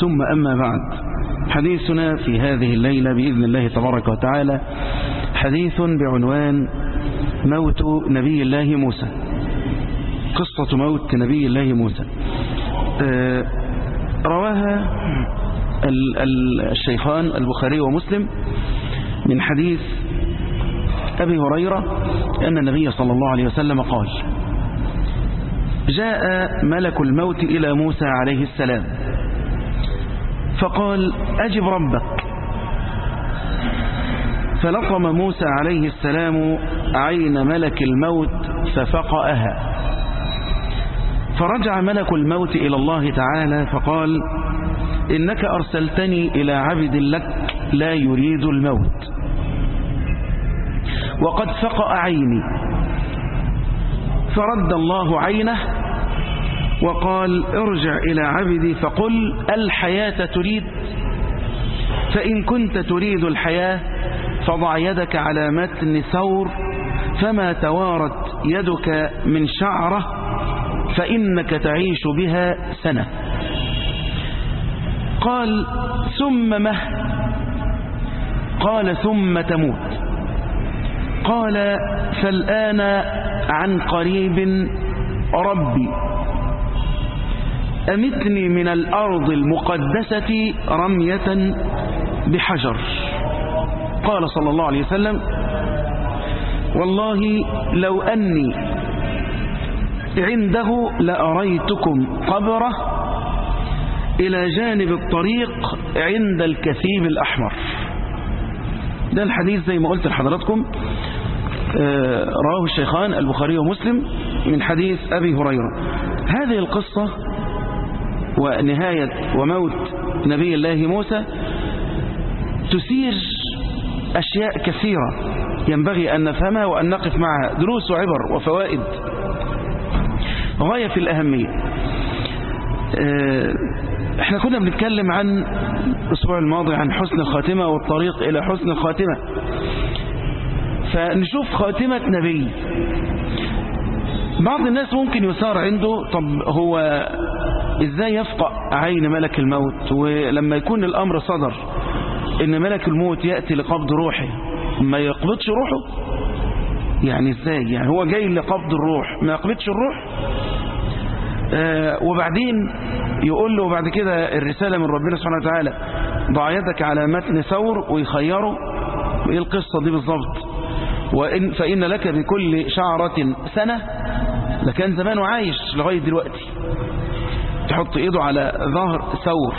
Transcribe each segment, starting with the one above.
ثم أما بعد حديثنا في هذه الليلة بإذن الله تبارك وتعالى حديث بعنوان موت نبي الله موسى قصة موت نبي الله موسى رواها الشيخان البخاري ومسلم من حديث أبي هريرة أن النبي صلى الله عليه وسلم قال جاء ملك الموت إلى موسى عليه السلام فقال أجب ربك فلطم موسى عليه السلام عين ملك الموت ففقأها فرجع ملك الموت إلى الله تعالى فقال إنك أرسلتني إلى عبد لك لا يريد الموت وقد فقأ عيني فرد الله عينه وقال ارجع إلى عبدي فقل الحياة تريد فإن كنت تريد الحياة فضع يدك على متن ثور فما توارت يدك من شعره فإنك تعيش بها سنة قال ثم مه قال ثم تموت قال فالآن عن قريب ربي أمتني من الأرض المقدسة رمية بحجر قال صلى الله عليه وسلم والله لو أني عنده لأريتكم قبره إلى جانب الطريق عند الكثيب الأحمر ده الحديث زي ما قلت لحضراتكم رواه الشيخان البخاري ومسلم من حديث أبي هريرة هذه القصة ونهاية وموت نبي الله موسى تثير أشياء كثيرة ينبغي أن نفهمها وأن نقف معها دروس وعبر وفوائد غاية في الأهمية احنا كنا بنتكلم عن الأسبوع الماضي عن حسن الخاتمة والطريق إلى حسن الخاتمة فنشوف خاتمة نبي بعض الناس ممكن يثار عنده طب هو ازاي يفقع عين ملك الموت ولما يكون الأمر صدر ان ملك الموت يأتي لقبض روحه ما يقبضش روحه يعني ازاي يعني هو جاي لقبض الروح ما يقبضش الروح آه وبعدين يقول له بعد كده الرسالة من ربنا سبحانه وتعالى ضع يدك على متن ثور ويخيره ايه القصة دي بالظبط وإن فإن لك بكل شعرة سنة لكان زمانه عايش لغاية دلوقتي تحط ايده على ظهر ثور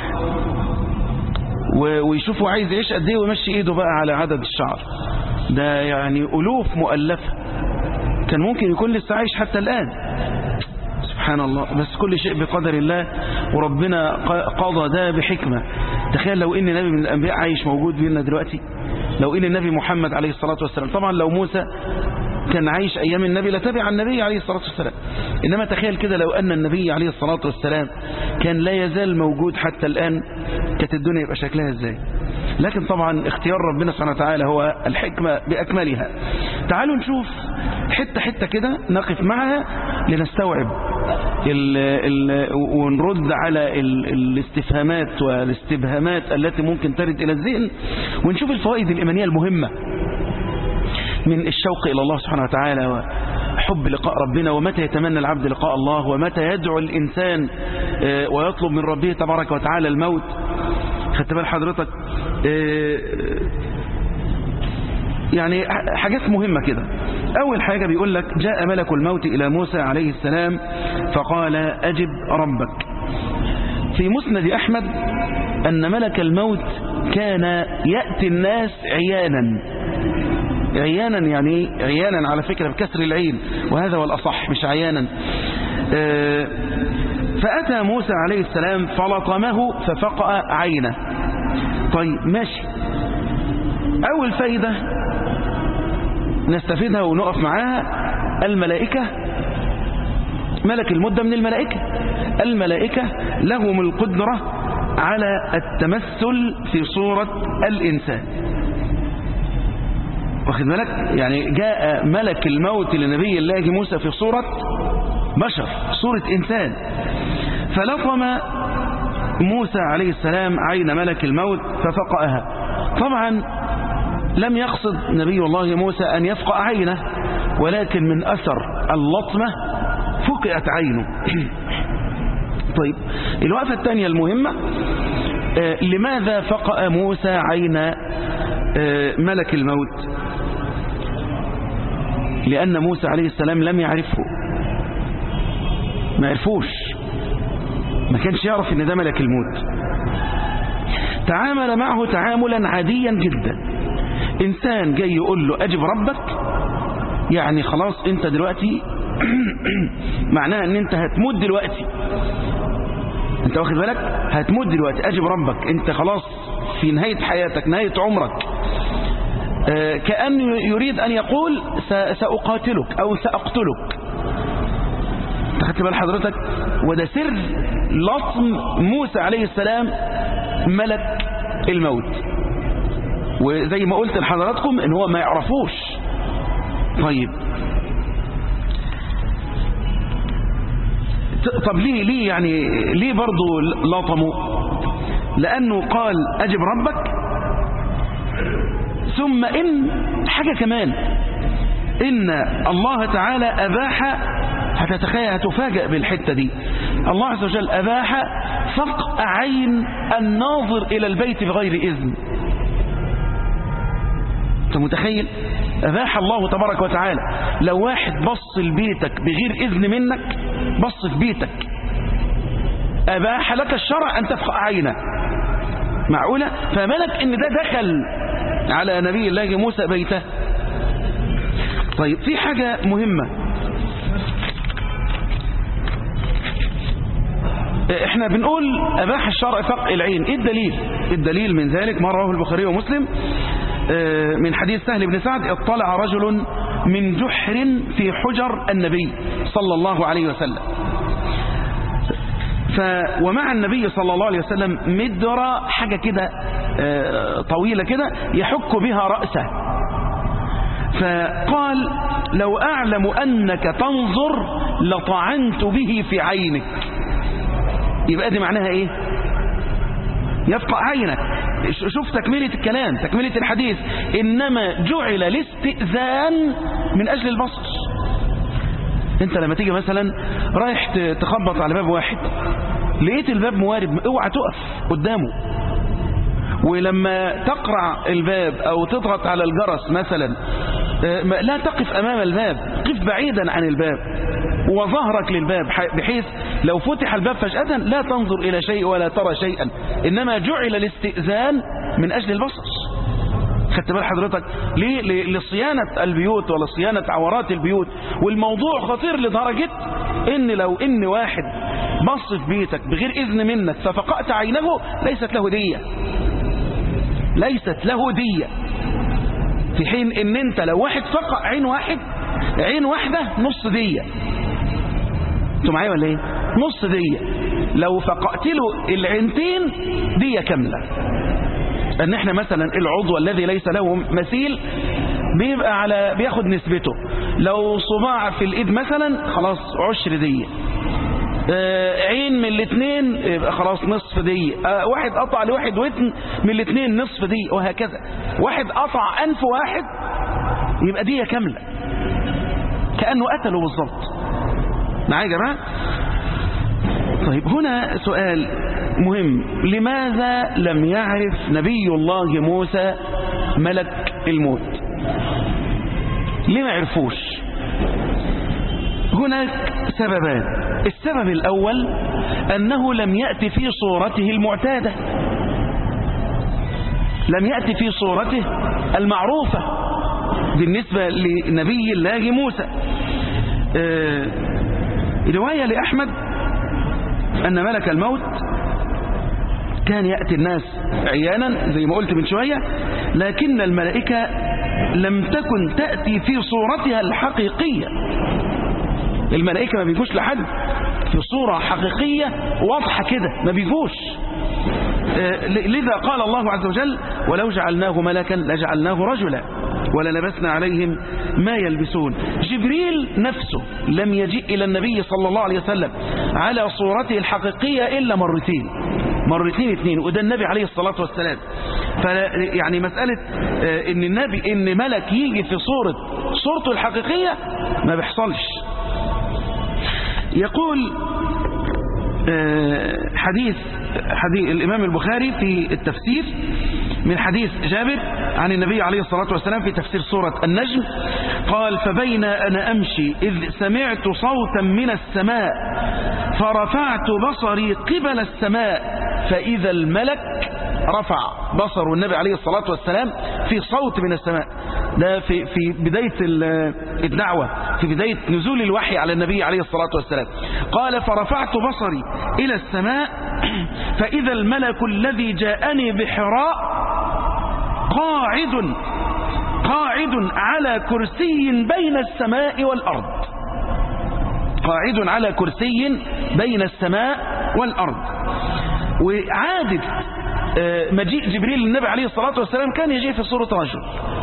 ويشوفه عايز يعيش قد ايه ويمشي ايده بقى على عدد الشعر ده يعني ألوف مؤلفة كان ممكن يكون لسه عايش حتى الآن سبحان الله بس كل شيء بقدر الله وربنا قضى ده بحكمة تخيل لو ان نبي من الأنبياء عايش موجود بيننا دلوقتي لو ان النبي محمد عليه الصلاة والسلام طبعا لو موسى كان عايش أيام النبي لتبع النبي عليه الصلاة والسلام إنما تخيل كده لو أن النبي عليه الصلاة والسلام كان لا يزال موجود حتى الآن كانت الدنيا يبقى شكلها إزاي لكن طبعا اختيار ربنا سبحانه وتعالى هو الحكمة بأكملها تعالوا نشوف حتة حتة كده نقف معها لنستوعب ال ال ونرد على ال الاستفهامات والاستبهامات التي ممكن ترد إلى الذهن ونشوف الفوائد الإيمانية المهمة من الشوق إلى الله سبحانه وتعالى وحب لقاء ربنا ومتى يتمنى العبد لقاء الله ومتى يدعو الإنسان ويطلب من ربه تبارك وتعالى الموت خدت بال حضرتك يعني حاجات مهمة كده أول حاجة بيقول لك جاء ملك الموت إلى موسى عليه السلام فقال أجب ربك في مسند أحمد أن ملك الموت كان يأتي الناس عيانا عيانا يعني عيانا على فكرة بكسر العين وهذا هو الأصح مش عيانا فأتى موسى عليه السلام فلطمه ففقأ عينه طيب ماشي أول فايدة نستفيدها ونقف معاها الملائكة ملك المدة من الملائكة الملائكة لهم القدرة على التمثل في صورة الإنسان واخد بالك يعني جاء ملك الموت لنبي الله موسى في صورة بشر صورة إنسان فلطم موسى عليه السلام عين ملك الموت ففقأها طبعا لم يقصد نبي الله موسى أن يفقأ عينه ولكن من أثر اللطمة فقئت عينه طيب الوقفة الثانية المهمة آه لماذا فقأ موسى عين آه ملك الموت لأن موسى عليه السلام لم يعرفه ما عرفوش ما كانش يعرف ان ده ملك الموت تعامل معه تعاملا عاديا جدا انسان جاي يقول له اجب ربك يعني خلاص انت دلوقتي معناها ان انت هتموت دلوقتي انت واخد بالك هتموت دلوقتي اجب ربك انت خلاص في نهاية حياتك نهاية عمرك آه كأن يريد ان يقول سأقاتلك او سأقتلك خدت بال حضرتك وده سر لطم موسى عليه السلام ملك الموت وزي ما قلت لحضراتكم ان هو ما يعرفوش طيب طب ليه ليه يعني ليه برضه لطموا لانه قال اجب ربك ثم ان حاجة كمان ان الله تعالى اباح هتتخيل هتفاجأ بالحتة دي الله عز وجل أباح فقع عين الناظر إلى البيت بغير إذن أنت متخيل أباح الله تبارك وتعالى لو واحد بص لبيتك بغير إذن منك بص في بيتك أباح لك الشرع أن تفقع عينه معقولة فملك إن ده دخل على نبي الله موسى بيته طيب في حاجة مهمة احنا بنقول اباح الشرع فقع العين ايه الدليل الدليل من ذلك ما رواه البخاري ومسلم من حديث سهل بن سعد اطلع رجل من جحر في حجر النبي صلى الله عليه وسلم ف ومع النبي صلى الله عليه وسلم مدرة حاجة كده طويلة كده يحك بها رأسه فقال لو أعلم أنك تنظر لطعنت به في عينك يبقى دي معناها ايه يفقع عينك شوف تكملة الكلام تكملة الحديث إنما جعل الاستئذان من أجل البصر انت لما تيجي مثلا رايح تخبط على باب واحد لقيت الباب موارب اوعى تقف قدامه ولما تقرع الباب او تضغط على الجرس مثلا لا تقف امام الباب قف بعيدا عن الباب وظهرك للباب بحيث لو فتح الباب فجأة لا تنظر إلى شيء ولا ترى شيئا إنما جعل الاستئذان من أجل البصر خدت بال حضرتك ليه لصيانة البيوت ولصيانة عورات البيوت والموضوع خطير لدرجة ان لو ان واحد بص في بيتك بغير اذن منك ففقأت عينه ليست له دية ليست له دية في حين ان انت لو واحد فقأ عين واحد عين واحدة نص دية انتوا معايا ولا ايه نص دية لو فقأت له العينتين دية كاملة ان احنا مثلا العضو الذي ليس له مثيل بيبقى على بياخد نسبته لو صباع في الايد مثلا خلاص عشر دية آه عين من الاثنين يبقى خلاص نصف دية آه واحد قطع لواحد ودن من الاثنين نصف دية وهكذا واحد قطع انف واحد يبقى دية كاملة كأنه قتله بالظبط معايا يا جماعه طيب هنا سؤال مهم لماذا لم يعرف نبي الله موسى ملك الموت ليه ما عرفوش هناك سببان السبب الأول أنه لم يأتي في صورته المعتادة لم يأتي في صورته المعروفة بالنسبة لنبي الله موسى آه رواية لأحمد أن ملك الموت كان يأتي الناس عيانا زي ما قلت من شوية لكن الملائكة لم تكن تأتي في صورتها الحقيقية الملائكة ما بيجوش لحد في صورة حقيقية واضحة كده ما بيجوش لذا قال الله عز وجل ولو جعلناه ملكا لجعلناه رجلا وللبسنا عليهم ما يلبسون جبريل نفسه لم يجيء إلى النبي صلى الله عليه وسلم على صورته الحقيقية إلا مرتين مرتين اتنين وده النبي عليه الصلاة والسلام فيعني مسألة آه، ان النبي ان ملك يجي في صورة صورته الحقيقية ما بيحصلش يقول آه، حديث حديث الإمام البخاري في التفسير من حديث جابر عن النبي عليه الصلاة والسلام في تفسير سورة النجم قال فبين أنا أمشي إذ سمعت صوتا من السماء فرفعت بصري قبل السماء فإذا الملك رفع بصر النبي عليه الصلاة والسلام في صوت من السماء ده في, في بداية ال- الدعوة في بداية نزول الوحي على النبي عليه الصلاة والسلام قال فرفعت بصري إلى السماء فإذا الملك الذي جاءني بحراء قاعد قاعد على كرسي بين السماء والأرض قاعد على كرسي بين السماء والأرض وعادة آه، مجيء جبريل للنبي عليه الصلاة والسلام كان يجي في صورة رجل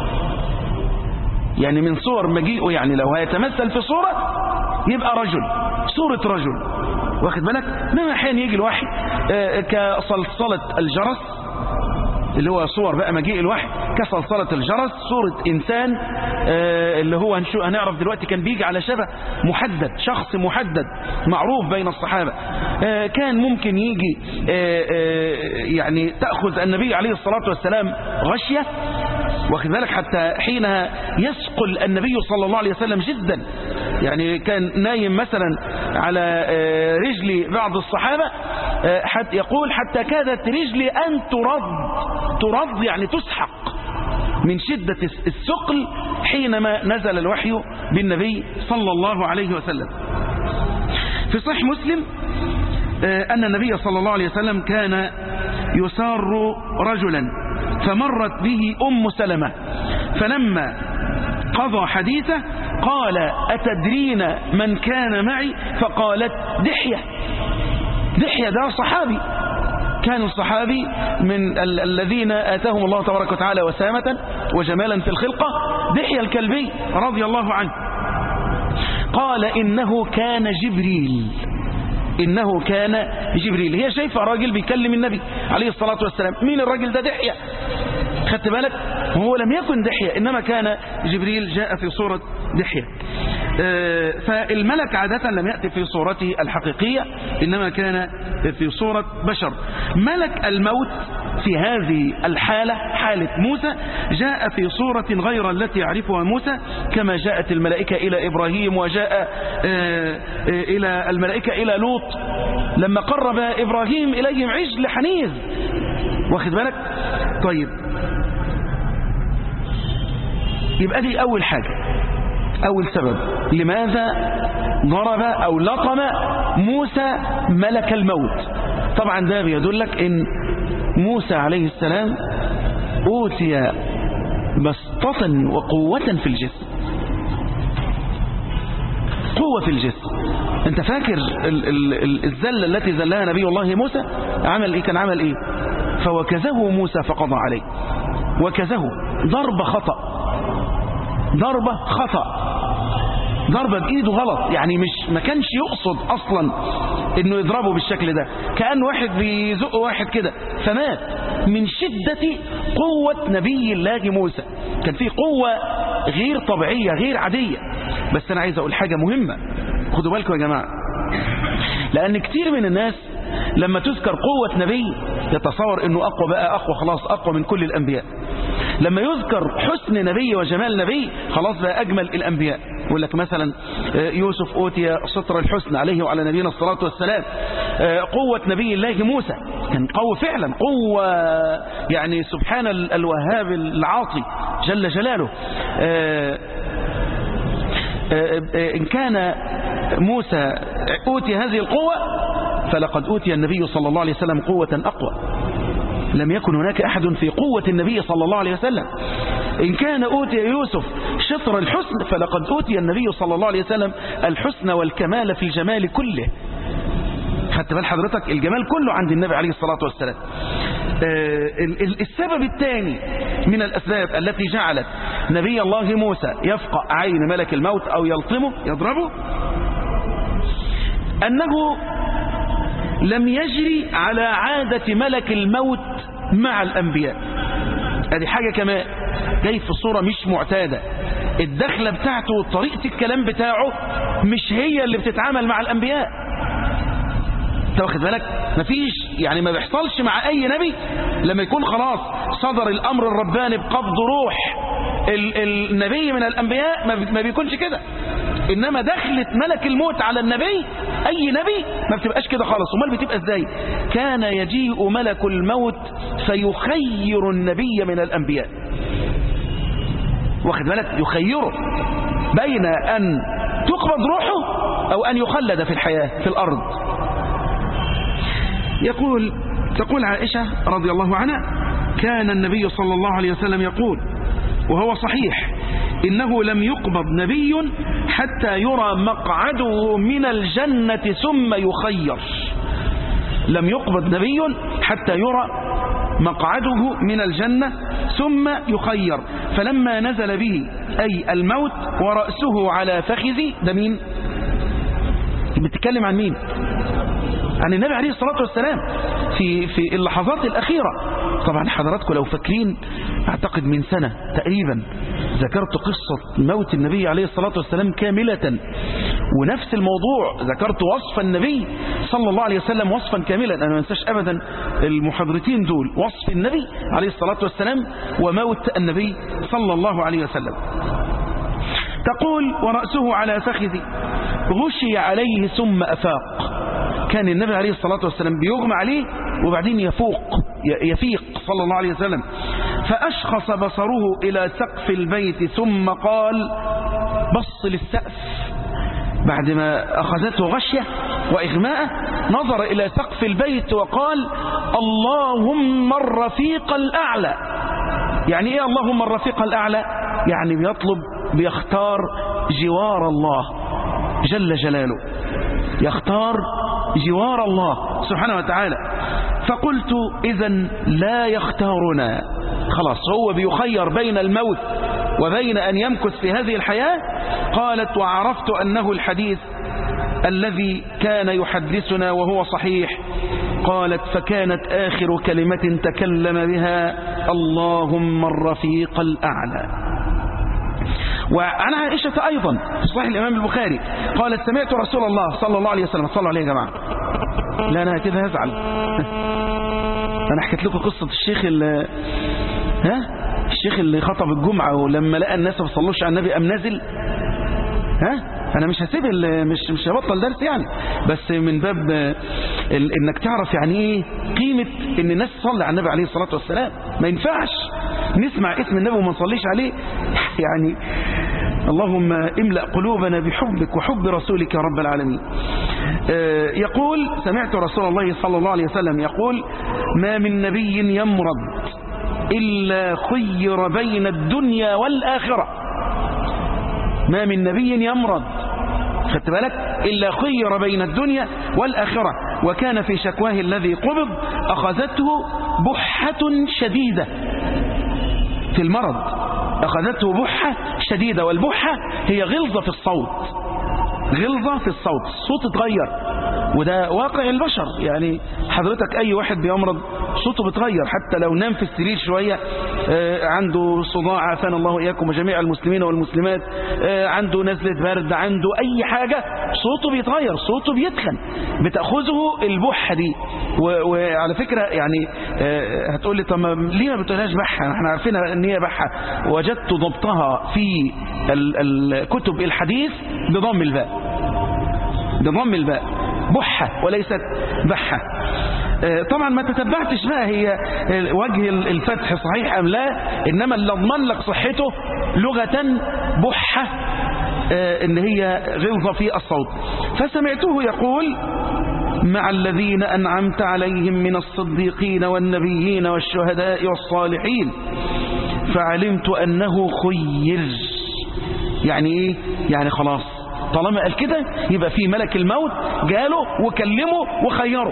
يعني من صور مجيئه يعني لو هيتمثل في صورة يبقى رجل صورة رجل واخد بالك من أحيان يجي الوحي آه، كصلصلة الجرس اللي هو صور بقى مجيء الوحي كصلصلة الجرس صورة إنسان آه، اللي هو هنشو هنعرف دلوقتي كان بيجي على شبه محدد شخص محدد معروف بين الصحابة آه، كان ممكن يجي آه، آه، يعني تأخذ النبي عليه الصلاة والسلام غشية واخد بالك حتى حينها يثقل النبي صلى الله عليه وسلم جدا يعني كان نايم مثلا على آه، رجل بعض الصحابة آه، حتى يقول حتى كادت رجلي أن ترد ترد يعني تسحق من شدة الثقل حينما نزل الوحي بالنبي صلى الله عليه وسلم في صحيح مسلم آه، أن النبي صلى الله عليه وسلم كان يسار رجلا فمرت به أم سلمة فلما قضى حديثه قال أتدرين من كان معي فقالت دحية دحية ده صحابي كان الصحابي من ال الذين آتاهم الله تبارك وتعالى وسامة وجمالا في الخلقة دحية الكلبي رضي الله عنه قال إنه كان جبريل إنه كان جبريل هي شايفة راجل بيكلم النبي عليه الصلاة والسلام مين الراجل ده دحية خدت بالك وهو لم يكن دحية إنما كان جبريل جاء في صورة دحية آه، فالملك عادة لم يأتي في صورته الحقيقية إنما كان في صورة بشر ملك الموت في هذه الحالة حالة موسى جاء في صورة غير التي يعرفها موسى كما جاءت الملائكة إلى إبراهيم وجاء آه، آه، إلى الملائكة إلى لوط لما قرب إبراهيم إليهم عجل حنيذ واخد بالك طيب يبقى دي أول حاجة أول سبب لماذا ضرب أو لطم موسى ملك الموت طبعا ده بيدلك إن موسى عليه السلام أوتي بسطة وقوة في الجسم قوة في الجسم انت فاكر ال- ال- ال- الزلة التي زلها نبي الله موسى عمل ايه كان عمل ايه فوكزه موسى فقضى عليه وكزه ضرب خطأ ضربة خطأ ضربة بإيده غلط يعني مش ما كانش يقصد أصلا إنه يضربه بالشكل ده كأن واحد بيزق واحد كده فمات من شدة قوة نبي الله موسى كان في قوة غير طبيعية غير عادية بس أنا عايز أقول حاجة مهمة خدوا بالكم يا جماعة لأن كتير من الناس لما تذكر قوة نبي يتصور أنه أقوى بقى أقوى خلاص أقوى من كل الأنبياء لما يذكر حسن نبي وجمال نبي خلاص بقى أجمل الأنبياء يقول لك مثلا آه، يوسف أوتي سطر الحسن عليه وعلى نبينا الصلاة والسلام آه، قوة نبي الله موسى كان قوة فعلا قوة يعني سبحان ال- الوهاب العاطي جل جلاله آه، آه، آه، إن كان موسى أوتي هذه القوة فلقد أوتي النبي صلى الله عليه وسلم قوة أقوى لم يكن هناك أحد في قوة النبي صلى الله عليه وسلم إن كان أوتي يوسف شطر الحسن فلقد أوتي النبي صلى الله عليه وسلم الحسن والكمال في الجمال كله خدت بال حضرتك الجمال كله عند النبي عليه الصلاة والسلام آه، ال- ال- السبب الثاني من الأسباب التي جعلت نبي الله موسى يفقع عين ملك الموت أو يلطمه يضربه أنه لم يجري على عادة ملك الموت مع الأنبياء ادي حاجة كمان جاي في صورة مش معتادة الدخلة بتاعته وطريقة الكلام بتاعه مش هي اللي بتتعامل مع الأنبياء انت واخد بالك مفيش يعني ما بيحصلش مع اي نبي لما يكون خلاص صدر الامر الرباني بقبض روح ال النبي من الانبياء ما بيكونش كده انما دخلت ملك الموت على النبي اي نبي ما بتبقاش كده خالص امال بتبقى ازاي كان يجيء ملك الموت فيخير النبي من الانبياء واخد بالك يخيره بين ان تقبض روحه او ان يخلد في الحياة في الارض يقول تقول عائشة رضي الله عنها كان النبي صلى الله عليه وسلم يقول وهو صحيح إنه لم يقبض نبي حتى يرى مقعده من الجنة ثم يخير لم يقبض نبي حتى يرى مقعده من الجنة ثم يخير فلما نزل به أي الموت ورأسه على فخذي ده مين بتتكلم عن مين عن النبي عليه الصلاة والسلام في في اللحظات الأخيرة طبعا حضراتكم لو فاكرين أعتقد من سنة تقريبا ذكرت قصة موت النبي عليه الصلاة والسلام كاملة ونفس الموضوع ذكرت وصف النبي صلى الله عليه وسلم وصفا كاملا أنا ما انساش أبدا المحاضرتين دول وصف النبي عليه الصلاة والسلام وموت النبي صلى الله عليه وسلم تقول ورأسه على فخذي غشي عليه ثم أفاق كان النبي عليه الصلاة والسلام بيغمى عليه وبعدين يفوق يفيق صلى الله عليه وسلم فأشخص بصره إلى سقف البيت ثم قال بص للسقف بعد ما أخذته غشية وإغماء نظر إلى سقف البيت وقال اللهم الرفيق الأعلى يعني إيه اللهم الرفيق الأعلى يعني بيطلب بيختار جوار الله جل جلاله يختار جوار الله سبحانه وتعالى فقلت إذا لا يختارنا خلاص هو بيخير بين الموت وبين أن يمكث في هذه الحياة قالت وعرفت أنه الحديث الذي كان يحدثنا وهو صحيح قالت فكانت آخر كلمة تكلم بها اللهم الرفيق الأعلى وعن عائشة أيضا في صحيح الإمام البخاري قالت سمعت رسول الله صلى الله عليه وسلم صلى عليه يا جماعة لا أنا كده هزعل أنا حكيت لكم قصة الشيخ اللي ها الشيخ اللي خطب الجمعة ولما لقى الناس ما بيصلوش على النبي قام نازل ها انا مش هسيب مش مش هبطل درس يعني بس من باب ال انك تعرف يعني ايه قيمة ان الناس تصلي على النبي عليه الصلاة والسلام ما ينفعش نسمع اسم النبي وما نصليش عليه يعني اللهم املأ قلوبنا بحبك وحب رسولك يا رب العالمين يقول سمعت رسول الله صلى الله عليه وسلم يقول ما من نبي يمرض إلا خير بين الدنيا والآخرة ما من نبي يمرض خدت بالك إلا خير بين الدنيا والآخرة وكان في شكواه الذي قبض أخذته بحة شديدة في المرض أخذته بحة شديدة والبحة هي غلظة في الصوت غلظة في الصوت الصوت اتغير وده واقع البشر يعني حضرتك أي واحد بيمرض صوته بتغير حتى لو نام في السرير شوية عنده صداع عافانا الله وإياكم وجميع المسلمين والمسلمات عنده نزلة برد عنده أي حاجة صوته بيتغير صوته بيتخن بتأخذه البحة دي وعلى فكرة يعني هتقول لي طب ليه ما بتقولهاش بحة احنا عارفين ان هي بحة وجدت ضبطها في الكتب الحديث بضم الباء بضم الباء بحة وليست بحة طبعا ما تتبعتش بقى هي وجه الفتح صحيح أم لا إنما اللي اضمن لك صحته لغة بحة إن هي غلظة في الصوت فسمعته يقول مع الذين أنعمت عليهم من الصديقين والنبيين والشهداء والصالحين فعلمت أنه خير يعني إيه يعني خلاص طالما قال كده يبقى في ملك الموت جاله وكلمه وخيره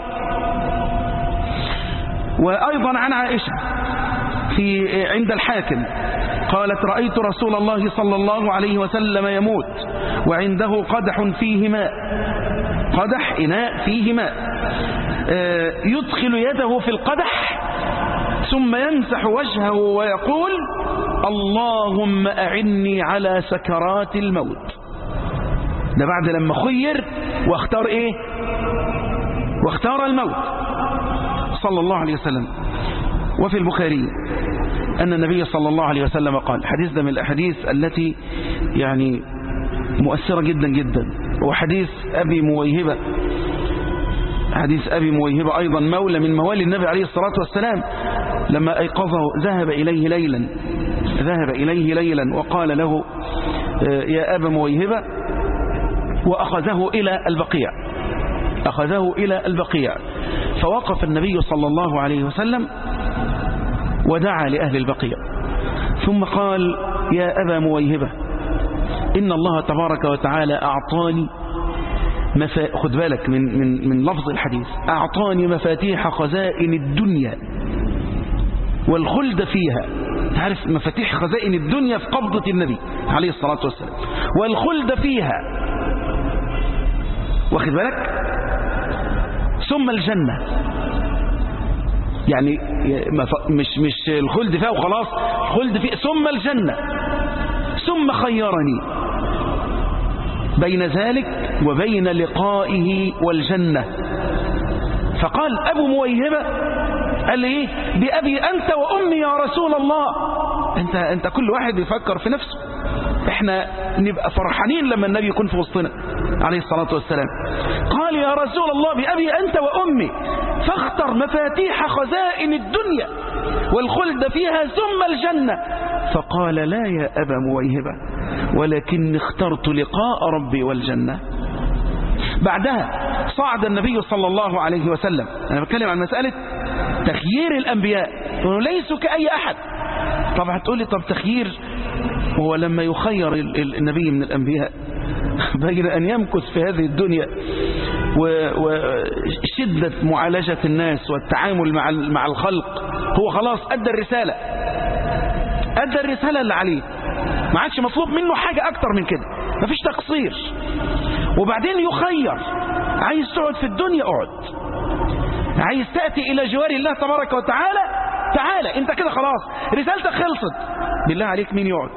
وأيضا عن عائشة في عند الحاكم قالت رأيت رسول الله صلى الله عليه وسلم يموت وعنده قدح فيه ماء قدح إناء فيه ماء آه، يدخل يده في القدح ثم يمسح وجهه ويقول اللهم أعني على سكرات الموت ده بعد لما خير واختار ايه واختار الموت صلى الله عليه وسلم وفي البخاري أن النبي صلى الله عليه وسلم قال حديث ده من الأحاديث التي يعني مؤثرة جدا جدا وحديث أبي مويهبة حديث أبي مويهبة أيضا مولى من موالي النبي عليه الصلاة والسلام لما أيقظه ذهب إليه ليلا ذهب إليه ليلا وقال له يا أبا مويهبة وأخذه إلى البقيع أخذه إلى البقيع فوقف النبي صلى الله عليه وسلم ودعا لأهل البقيع ثم قال يا أبا مويهبة إن الله تبارك وتعالى أعطاني مفا... خد بالك من, من, من لفظ الحديث أعطاني مفاتيح خزائن الدنيا والخلد فيها تعرف مفاتيح خزائن الدنيا في قبضة النبي عليه الصلاة والسلام والخلد فيها واخد بالك ثم الجنة يعني مش مش الخلد فيها وخلاص الخلد فيها ثم الجنة ثم خيرني بين ذلك وبين لقائه والجنة فقال أبو مويهبة قال لي إيه بأبي أنت وأمي يا رسول الله أنت, أنت كل واحد يفكر في نفسه احنا نبقى فرحانين لما النبي يكون في وسطنا عليه الصلاة والسلام قال يا رسول الله بأبي أنت وأمي فاختر مفاتيح خزائن الدنيا والخلد فيها ثم الجنة فقال لا يا أبا مويهبة ولكن اخترت لقاء ربي والجنة بعدها صعد النبي صلى الله عليه وسلم أنا بتكلم عن مسألة تخيير الأنبياء ليسوا كأي أحد طب هتقولي طب تخيير هو لما يخير النبي من الأنبياء بين أن يمكث في هذه الدنيا وشدة معالجة الناس والتعامل مع مع الخلق هو خلاص أدى الرسالة أدى الرسالة اللي عليه ما عادش مطلوب منه حاجة أكتر من كده مفيش تقصير وبعدين يخير عايز تقعد في الدنيا اقعد عايز تأتي إلى جوار الله تبارك وتعالى تعالى انت كده خلاص رسالتك خلصت بالله عليك مين يقعد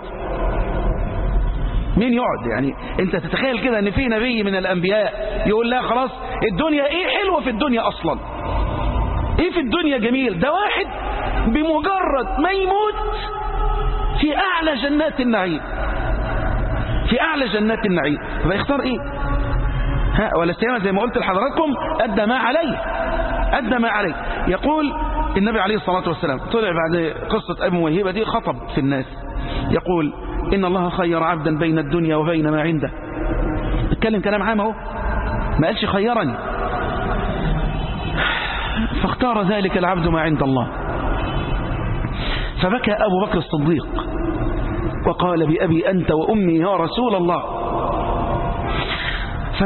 مين يقعد يعني انت تتخيل كده ان في نبي من الانبياء يقول لا خلاص الدنيا ايه حلوة في الدنيا اصلا ايه في الدنيا جميل ده واحد بمجرد ما يموت في اعلى جنات النعيم في اعلى جنات النعيم فيختار ايه ها ولا سيما زي ما قلت لحضراتكم ادى ما عليه ادى ما عليه يقول النبي عليه الصلاة والسلام طلع بعد قصة أبي موهبة دي خطب في الناس يقول إن الله خير عبدا بين الدنيا وبين ما عنده اتكلم كلام عام اهو ما قالش خيرني فاختار ذلك العبد ما عند الله فبكى أبو بكر الصديق وقال بأبي أنت وأمي يا رسول الله ف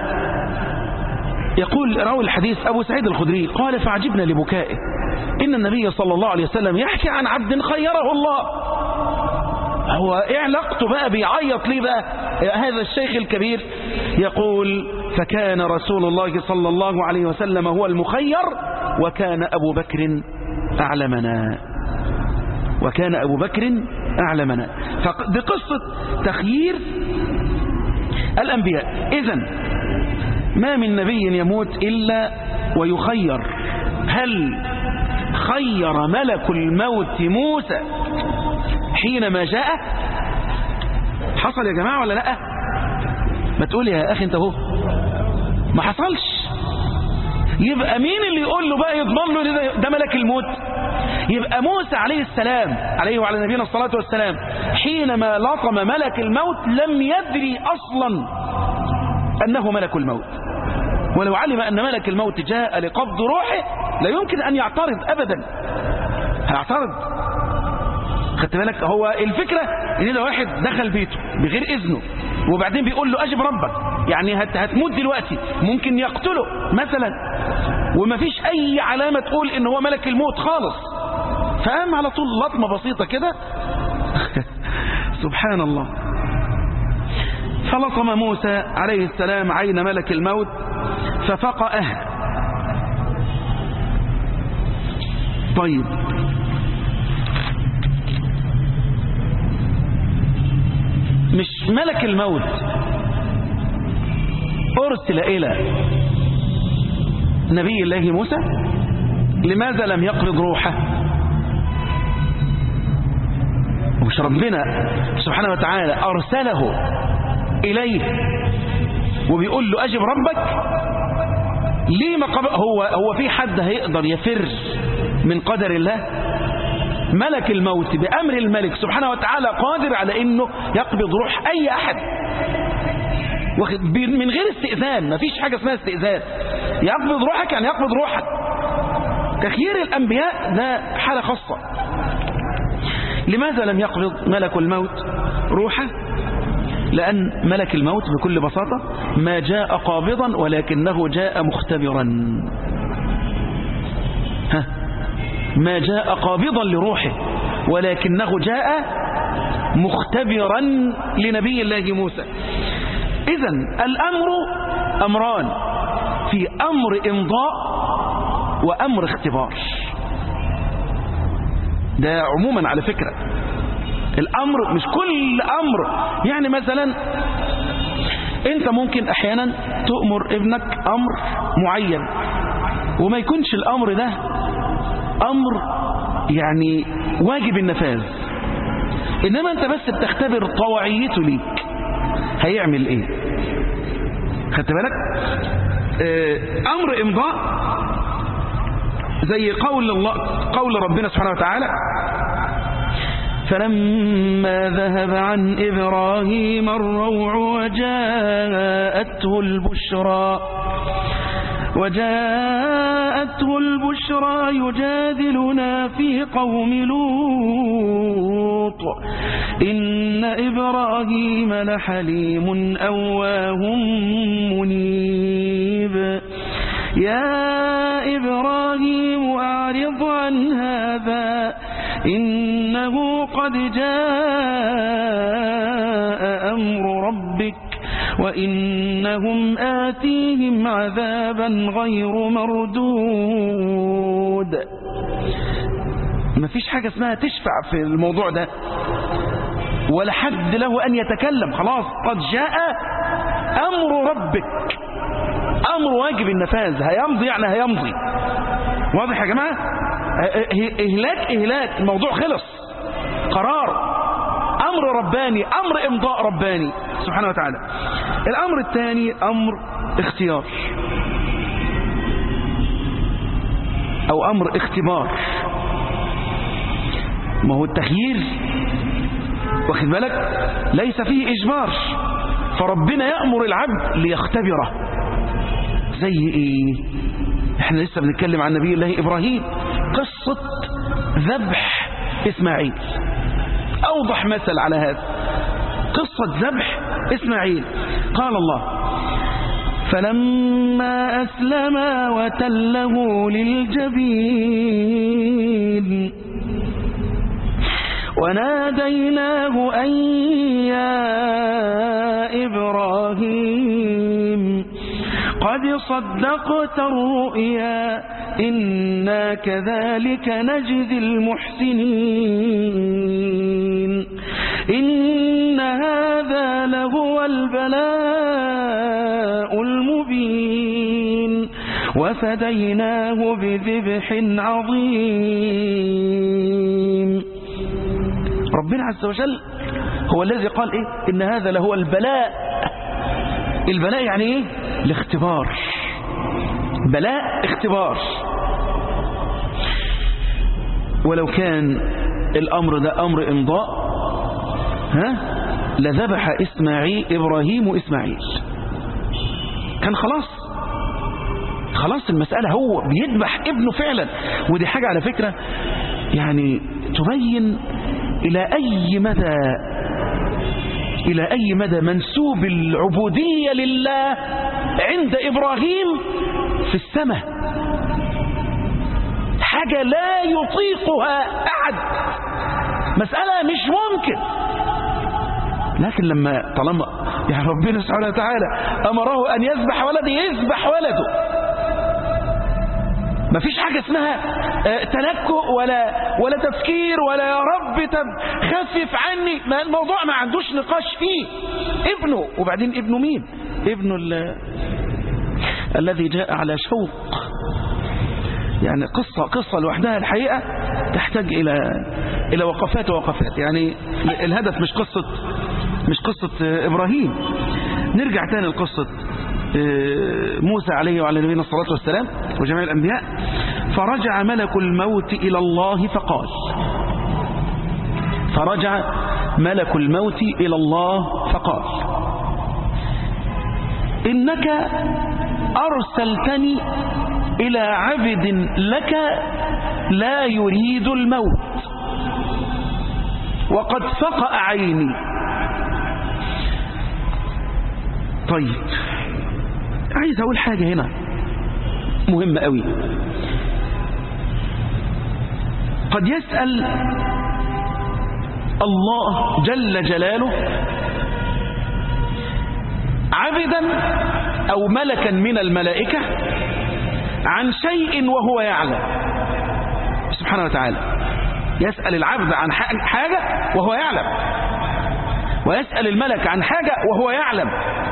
يقول راوي الحديث أبو سعيد الخدري قال فعجبنا لبكائه إن النبي صلى الله عليه وسلم يحكي عن عبد خيره الله هو ايه علاقته بقى بيعيط ليه بقى هذا الشيخ الكبير يقول فكان رسول الله صلى الله عليه وسلم هو المخير وكان أبو بكر أعلمنا وكان أبو بكر أعلمنا فدي قصة تخيير الأنبياء إذا ما من نبي يموت إلا ويخير هل خير ملك الموت موسى حينما جاء حصل يا جماعة ولا لا ما تقول يا أخي انت هو ما حصلش يبقى مين اللي يقول له بقى يضمن له ده ملك الموت يبقى موسى عليه السلام عليه وعلى نبينا الصلاة والسلام حينما لطم ملك الموت لم يدري أصلا أنه ملك الموت ولو علم أن ملك الموت جاء لقبض روحه لا يمكن أن يعترض أبدا هيعترض خدت بالك هو الفكرة ان ده واحد دخل بيته بغير اذنه وبعدين بيقول له اجب ربك يعني هت هتموت دلوقتي ممكن يقتله مثلا ومفيش اي علامة تقول ان هو ملك الموت خالص فقام على طول لطمة بسيطة كده سبحان الله فلطم موسى عليه السلام عين ملك الموت ففقأه طيب مش ملك الموت أرسل إلى نبي الله موسى لماذا لم يقبض روحه مش ربنا سبحانه وتعالى أرسله إليه وبيقول له أجب ربك ليه ما قبل هو هو في حد هيقدر يفر من قدر الله ملك الموت بأمر الملك سبحانه وتعالى قادر على انه يقبض روح اي احد من غير استئذان مفيش حاجة اسمها استئذان يقبض روحك يعني يقبض روحك تخيير الانبياء ده حالة خاصة لماذا لم يقبض ملك الموت روحه لأن ملك الموت بكل بساطة ما جاء قابضا ولكنه جاء مختبرا ها ما جاء قابضا لروحه ولكنه جاء مختبرا لنبي الله موسى إذا الأمر أمران في أمر إمضاء وأمر اختبار ده عموما على فكرة الأمر مش كل أمر يعني مثلا أنت ممكن أحيانا تؤمر ابنك أمر معين وما يكونش الأمر ده أمر يعني واجب النفاذ إنما أنت بس بتختبر طوعيته ليك هيعمل إيه خدت بالك آه أمر إمضاء زي قول الله قول ربنا سبحانه وتعالى فلما ذهب عن إبراهيم الروع وجاءته البشرى وجاءته البشرى يجادلنا في قوم لوط إن إبراهيم لحليم أواه منيب يا إبراهيم أعرض عن هذا إنه قد جاء أمر ربك وإنهم آتيهم عذابا غير مردود ما فيش حاجة اسمها تشفع في الموضوع ده ولا حد له أن يتكلم خلاص قد جاء أمر ربك أمر واجب النفاذ هيمضي يعني هيمضي واضح يا جماعة إهلاك إهلاك الموضوع خلص قرار أمر رباني أمر إمضاء رباني سبحانه وتعالى الأمر الثاني أمر اختيار أو أمر اختبار ما هو التخيير واخد بالك ليس فيه إجبار فربنا يأمر العبد ليختبره زي إيه احنا لسه بنتكلم عن نبي الله إبراهيم قصة ذبح إسماعيل أوضح مثل على هذا قصة ذبح إسماعيل قال الله فلما أسلما وتله للجبين وناديناه أن يا إبراهيم قد صدقت الرؤيا إنا كذلك نجزي المحسنين إن هذا لهو البلاء المبين وفديناه بذبح عظيم ربنا عز وجل هو الذي قال إيه إن هذا لهو البلاء البلاء يعني إيه الاختبار بلاء اختبار ولو كان الأمر ده أمر إمضاء ها لذبح إسماعيل إبراهيم وإسماعيل كان خلاص خلاص المسألة هو بيذبح ابنه فعلا ودي حاجة على فكرة يعني تبين إلى أي مدى إلى أي مدى منسوب العبودية لله عند إبراهيم في السماء حاجة لا يطيقها أحد مسألة مش ممكن لكن لما طالما يعني ربنا سبحانه وتعالى أمره أن يذبح ولده يذبح ولده مفيش حاجة اسمها آه، تنكؤ ولا ولا تفكير ولا يا رب طب خفف عني ما الموضوع ما عندوش نقاش فيه ابنه وبعدين ابنه مين ابنه ال- الذي جاء على شوق يعني قصة قصة لوحدها الحقيقة تحتاج إلى إلى وقفات ووقفات يعني الهدف مش قصة مش قصة آه، إبراهيم نرجع تاني لقصة آه، موسى عليه وعلى نبينا الصلاة والسلام وجميع الأنبياء فرجع ملك الموت إلى الله فقال فرجع ملك الموت إلى الله فقال إنك أرسلتني إلى عبد لك لا يريد الموت وقد فقأ عيني طيب عايز أقول حاجة هنا مهمة قوي قد يسأل الله جل جلاله عبدا أو ملكا من الملائكة عن شيء وهو يعلم سبحانه وتعالى يسأل العبد عن حاجة وهو يعلم ويسأل الملك عن حاجة وهو يعلم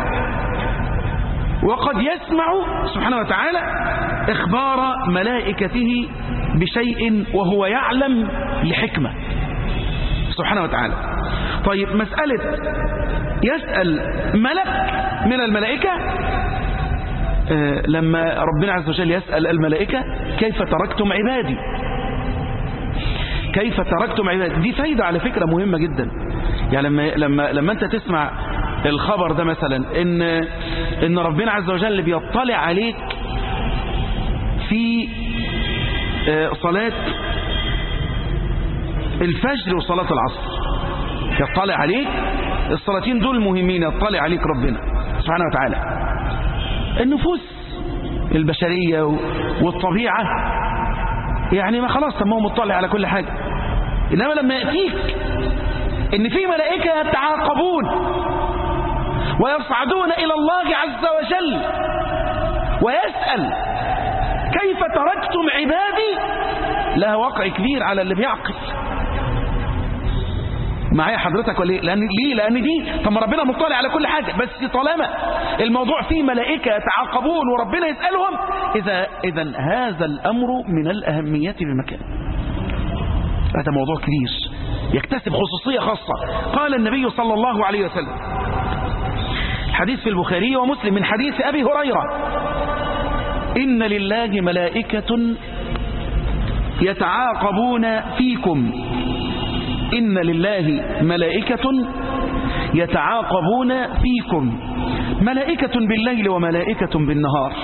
وقد يسمع سبحانه وتعالى إخبار ملائكته بشيء وهو يعلم لحكمة سبحانه وتعالى طيب مسألة يسأل ملك من الملائكة آه لما ربنا عز وجل يسأل الملائكة كيف تركتم عبادي كيف تركتم عبادي دي فايدة على فكرة مهمة جدا يعني لما, لما, لما أنت تسمع الخبر ده مثلا إن, إن ربنا عز وجل بيطلع عليك في آه صلاة الفجر وصلاة العصر يطلع عليك الصلاتين دول مهمين يطلع عليك ربنا سبحانه وتعالى النفوس البشرية والطبيعة يعني ما خلاص طب ما هو مطلع على كل حاجة إنما لما يأتيك إن في ملائكة يتعاقبون ويصعدون إلى الله عز وجل ويسأل كيف تركتم عبادي لها وقع كبير على اللي بيعقل معايا حضرتك ولا ليه؟ لأن ليه؟ لأن دي طب ما ربنا مطلع على كل حاجة بس طالما الموضوع فيه ملائكة يتعاقبون وربنا يسألهم إذا إذا هذا الأمر من الأهمية بمكان هذا موضوع كبير يكتسب خصوصية خاصة قال النبي صلى الله عليه وسلم حديث في البخاري ومسلم من حديث أبي هريرة إن لله ملائكة يتعاقبون فيكم إن لله ملائكة يتعاقبون فيكم ملائكة بالليل وملائكة بالنهار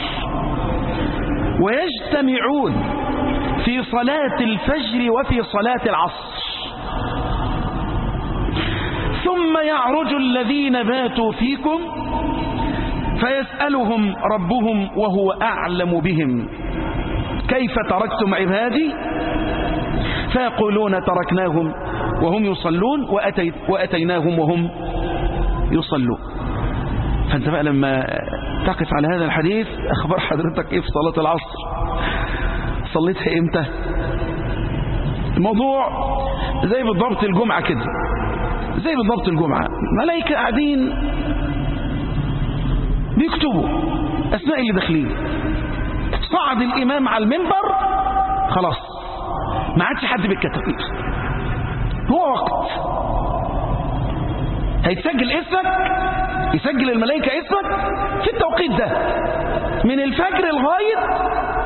ويجتمعون في صلاة الفجر وفي صلاة العصر ثم يعرج الذين باتوا فيكم فيسألهم ربهم وهو أعلم بهم كيف تركتم عبادي فيقولون تركناهم وهم يصلون وأتي وأتيناهم وهم يصلون فأنت بقى لما تقف على هذا الحديث أخبار حضرتك إيه في صلاة العصر صليتها إمتى الموضوع زي بالضبط الجمعة كده زي بالضبط الجمعة ملائكة قاعدين بيكتبوا أسماء اللي داخلين صعد الإمام على المنبر خلاص ما عادش حد بالكتابين هو وقت هيتسجل اسمك يسجل الملائكة اسمك في التوقيت ده من الفجر لغاية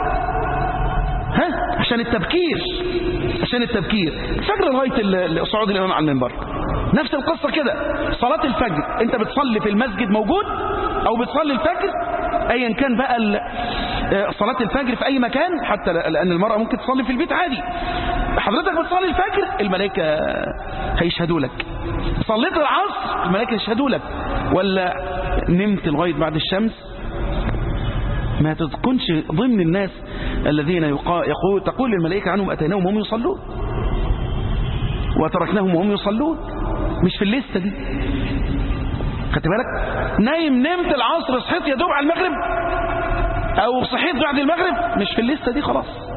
ها عشان التبكير عشان التبكير الفجر لغاية صعود الإمام على المنبر نفس القصة كده صلاة الفجر انت بتصلي في المسجد موجود او بتصلي الفجر ايا كان بقى صلاة الفجر في اي مكان حتى لان المرأة ممكن تصلي في البيت عادي حضرتك بتصلي الفجر الملائكة هيشهدوا لك صليت العصر الملائكة يشهدوا لك ولا نمت لغاية بعد الشمس ما تكونش ضمن الناس الذين يقول تقول الملائكة عنهم أتيناهم وهم يصلون وتركناهم وهم يصلون مش في الليستة دي خدت بالك نايم نمت العصر صحيت يا دوب على المغرب او صحيت بعد المغرب مش في الليستة دي خلاص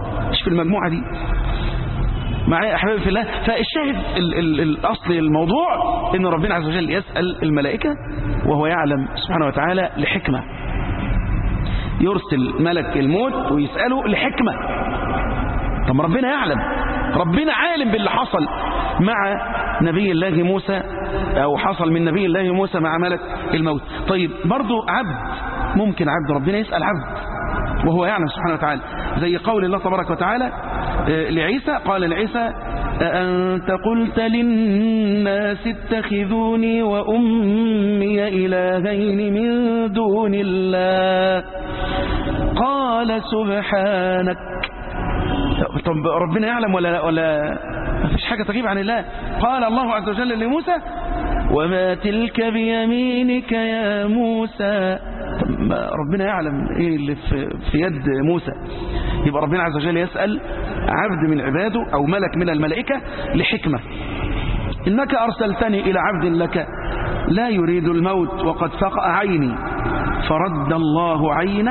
في المجموعة دي معايا أحبابي في الله فالشاهد ال ال الأصل الموضوع إن ربنا عز وجل يسأل الملائكة وهو يعلم سبحانه وتعالى لحكمة يرسل ملك الموت ويسأله لحكمة طب ربنا يعلم ربنا عالم باللي حصل مع نبي الله موسى أو حصل من نبي الله موسى مع ملك الموت طيب برضو عبد ممكن عبد ربنا يسأل عبد وهو يعلم سبحانه وتعالى زي قول الله تبارك وتعالى لعيسى قال لعيسى أأنت قلت للناس اتخذوني وأمي إلهين من دون الله قال سبحانك طب ربنا يعلم ولا ولا ما فيش حاجة تغيب عن الله قال الله عز وجل لموسى وما تلك بيمينك يا موسى طب ربنا يعلم ايه اللي في, في يد موسى يبقى ربنا عز وجل يسأل عبد من عباده او ملك من الملائكة لحكمة انك ارسلتني الى عبد لك لا يريد الموت وقد فقأ عيني فرد الله عينه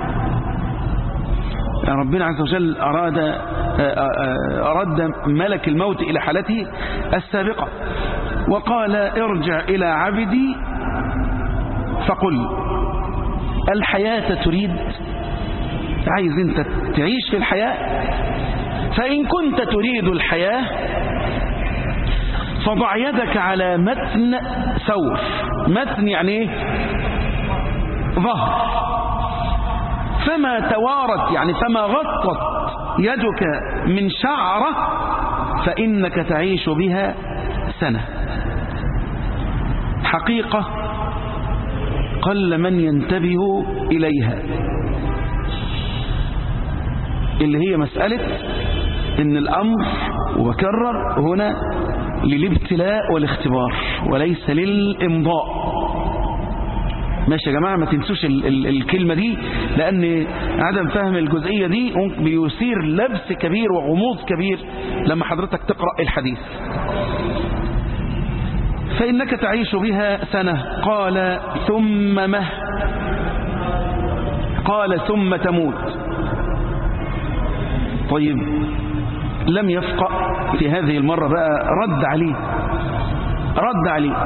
يعني ربنا عز وجل أراد أرد ملك الموت إلى حالته السابقة وقال ارجع إلى عبدي فقل الحياة تريد عايز انت تعيش في الحياة فإن كنت تريد الحياة فضع يدك على متن ثور متن يعني ايه ظهر فما توارت يعني فما غطت يدك من شعرة فإنك تعيش بها سنة حقيقة قل من ينتبه إليها اللي هي مسألة إن الأمر وكرر هنا للابتلاء والاختبار وليس للإمضاء ماشي يا جماعة ما تنسوش ال ال الكلمة دي لأن عدم فهم الجزئية دي بيثير لبس كبير وغموض كبير لما حضرتك تقرأ الحديث فإنك تعيش بها سنة قال ثم مه قال ثم تموت طيب لم يفقأ في هذه المرة بقى رد عليه رد عليه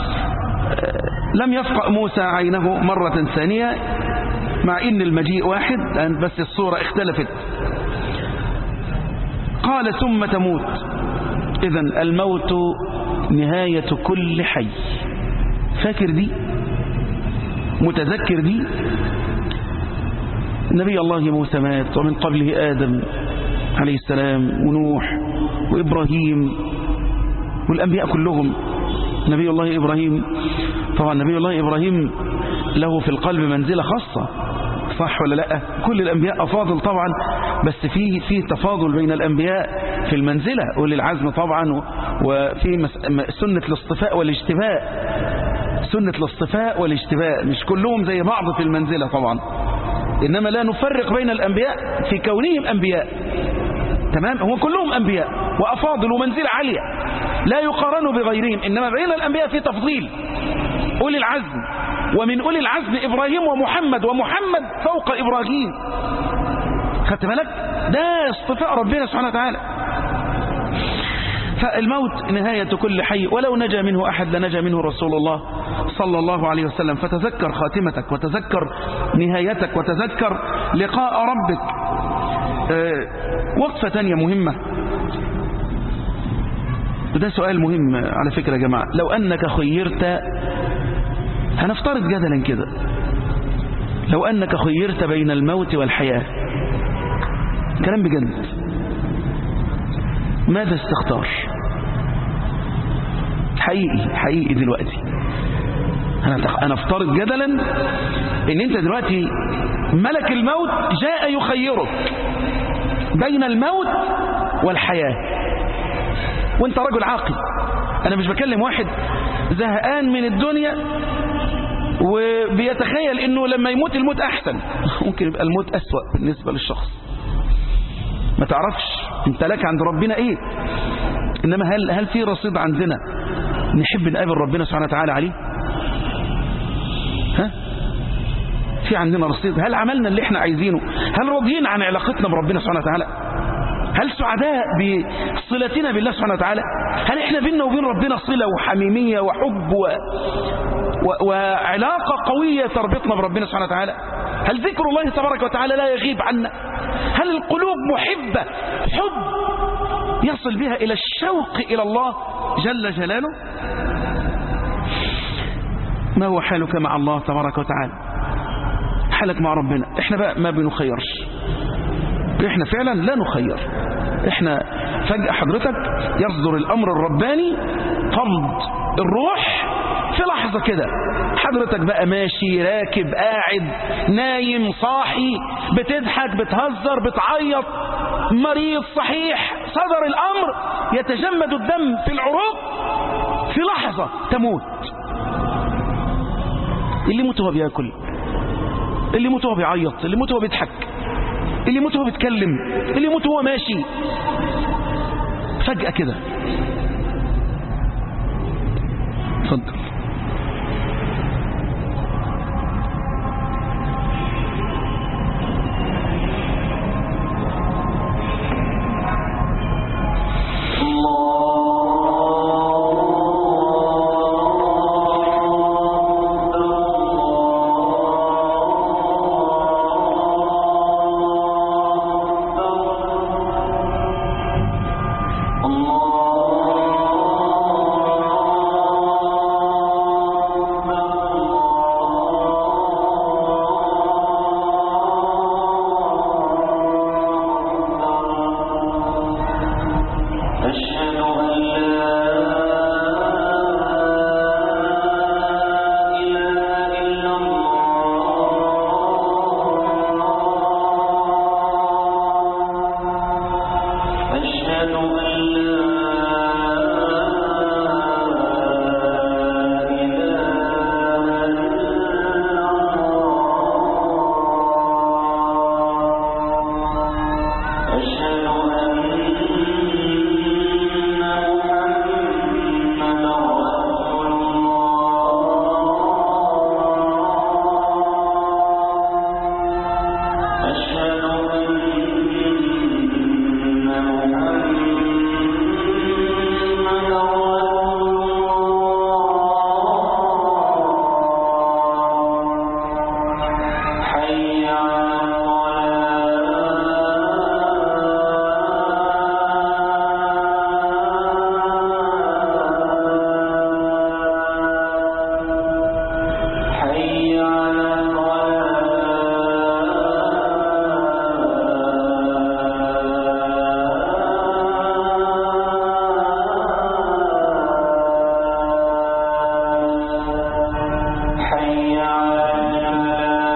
لم يفقأ موسى عينه مرة ثانية مع ان المجيء واحد بس الصورة اختلفت قال ثم تموت اذا الموت نهاية كل حي فاكر دي متذكر دي نبي الله موسى مات ومن قبله آدم عليه السلام ونوح وإبراهيم والأنبياء كلهم نبي الله إبراهيم طبعا نبي الله إبراهيم له في القلب منزلة خاصة صح ولا لا كل الأنبياء أفاضل طبعا بس في في تفاضل بين الأنبياء في المنزلة أولي العزم طبعا وفي سنة الاصطفاء والاجتباء سنة الاصطفاء والاجتباء مش كلهم زي بعض في المنزلة طبعا إنما لا نفرق بين الأنبياء في كونهم أنبياء تمام هم كلهم أنبياء وأفاضل ومنزلة عالية لا يقارنوا بغيرهم إنما بين الأنبياء في تفضيل أولي العزم ومن أولي العزم إبراهيم ومحمد ومحمد فوق إبراهيم خدت بالك ده اصطفاء ربنا سبحانه وتعالى فالموت نهاية كل حي ولو نجا منه أحد لنجا منه رسول الله صلى الله عليه وسلم فتذكر خاتمتك وتذكر نهايتك وتذكر لقاء ربك أه وقفة تانية مهمة وده سؤال مهم على فكرة يا جماعة لو أنك خيرت هنفترض جدلا كده لو أنك خيرت بين الموت والحياة كلام بجد ماذا استختار حقيقي حقيقي دلوقتي أنا أنا افترض جدلا ان انت دلوقتي ملك الموت جاء يخيرك بين الموت والحياة وانت رجل عاقل انا مش بكلم واحد زهقان من الدنيا وبيتخيل انه لما يموت الموت احسن ممكن يبقى الموت اسوأ بالنسبة للشخص ما تعرفش انت لك عند ربنا ايه انما هل هل في رصيد عندنا نحب نقابل ربنا سبحانه وتعالى عليه ها في عندنا رصيد هل عملنا اللي احنا عايزينه هل راضيين عن علاقتنا بربنا سبحانه وتعالى هل سعداء بصلتنا بالله سبحانه وتعالى هل احنا بيننا وبين ربنا صلة وحميمية وحب و... و... وعلاقة قوية تربطنا بربنا سبحانه وتعالى هل ذكر الله تبارك وتعالى لا يغيب عنا هل القلوب محبة حب يصل بها إلى الشوق إلى الله جل جلاله ما هو حالك مع الله تبارك وتعالى حالك مع ربنا احنا بقى ما بنخيرش احنا فعلا لا نخير احنا فجأة حضرتك يصدر الامر الرباني قبض الروح في لحظة كده حضرتك بقى ماشي راكب قاعد نايم صاحي بتضحك بتهزر بتعيط مريض صحيح صدر الامر يتجمد الدم في العروق في لحظة تموت اللي يموت هو بياكل اللي يموت هو بيعيط اللي يموت هو بيضحك اللي يموت هو بيتكلم اللي يموت هو ماشي فجأة كده اتفضل أشهد أن لا إله إلا الله أشهد أن لا إله إلا الله أشهد أن محمدا رسول الله أشهد أن محمدا رسول الله حي على الصلاة حي على الصلاة حي على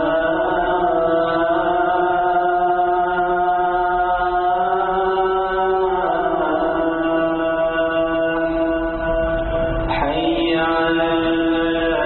الفلاح حي على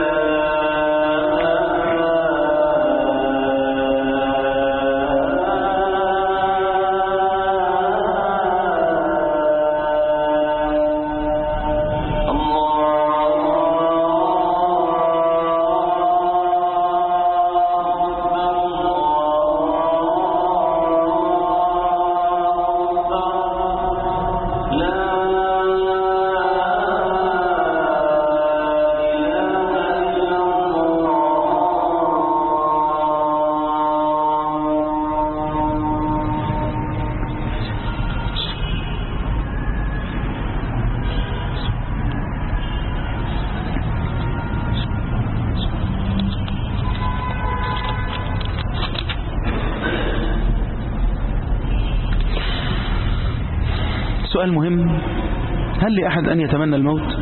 سؤال مهم هل لأحد أن يتمنى الموت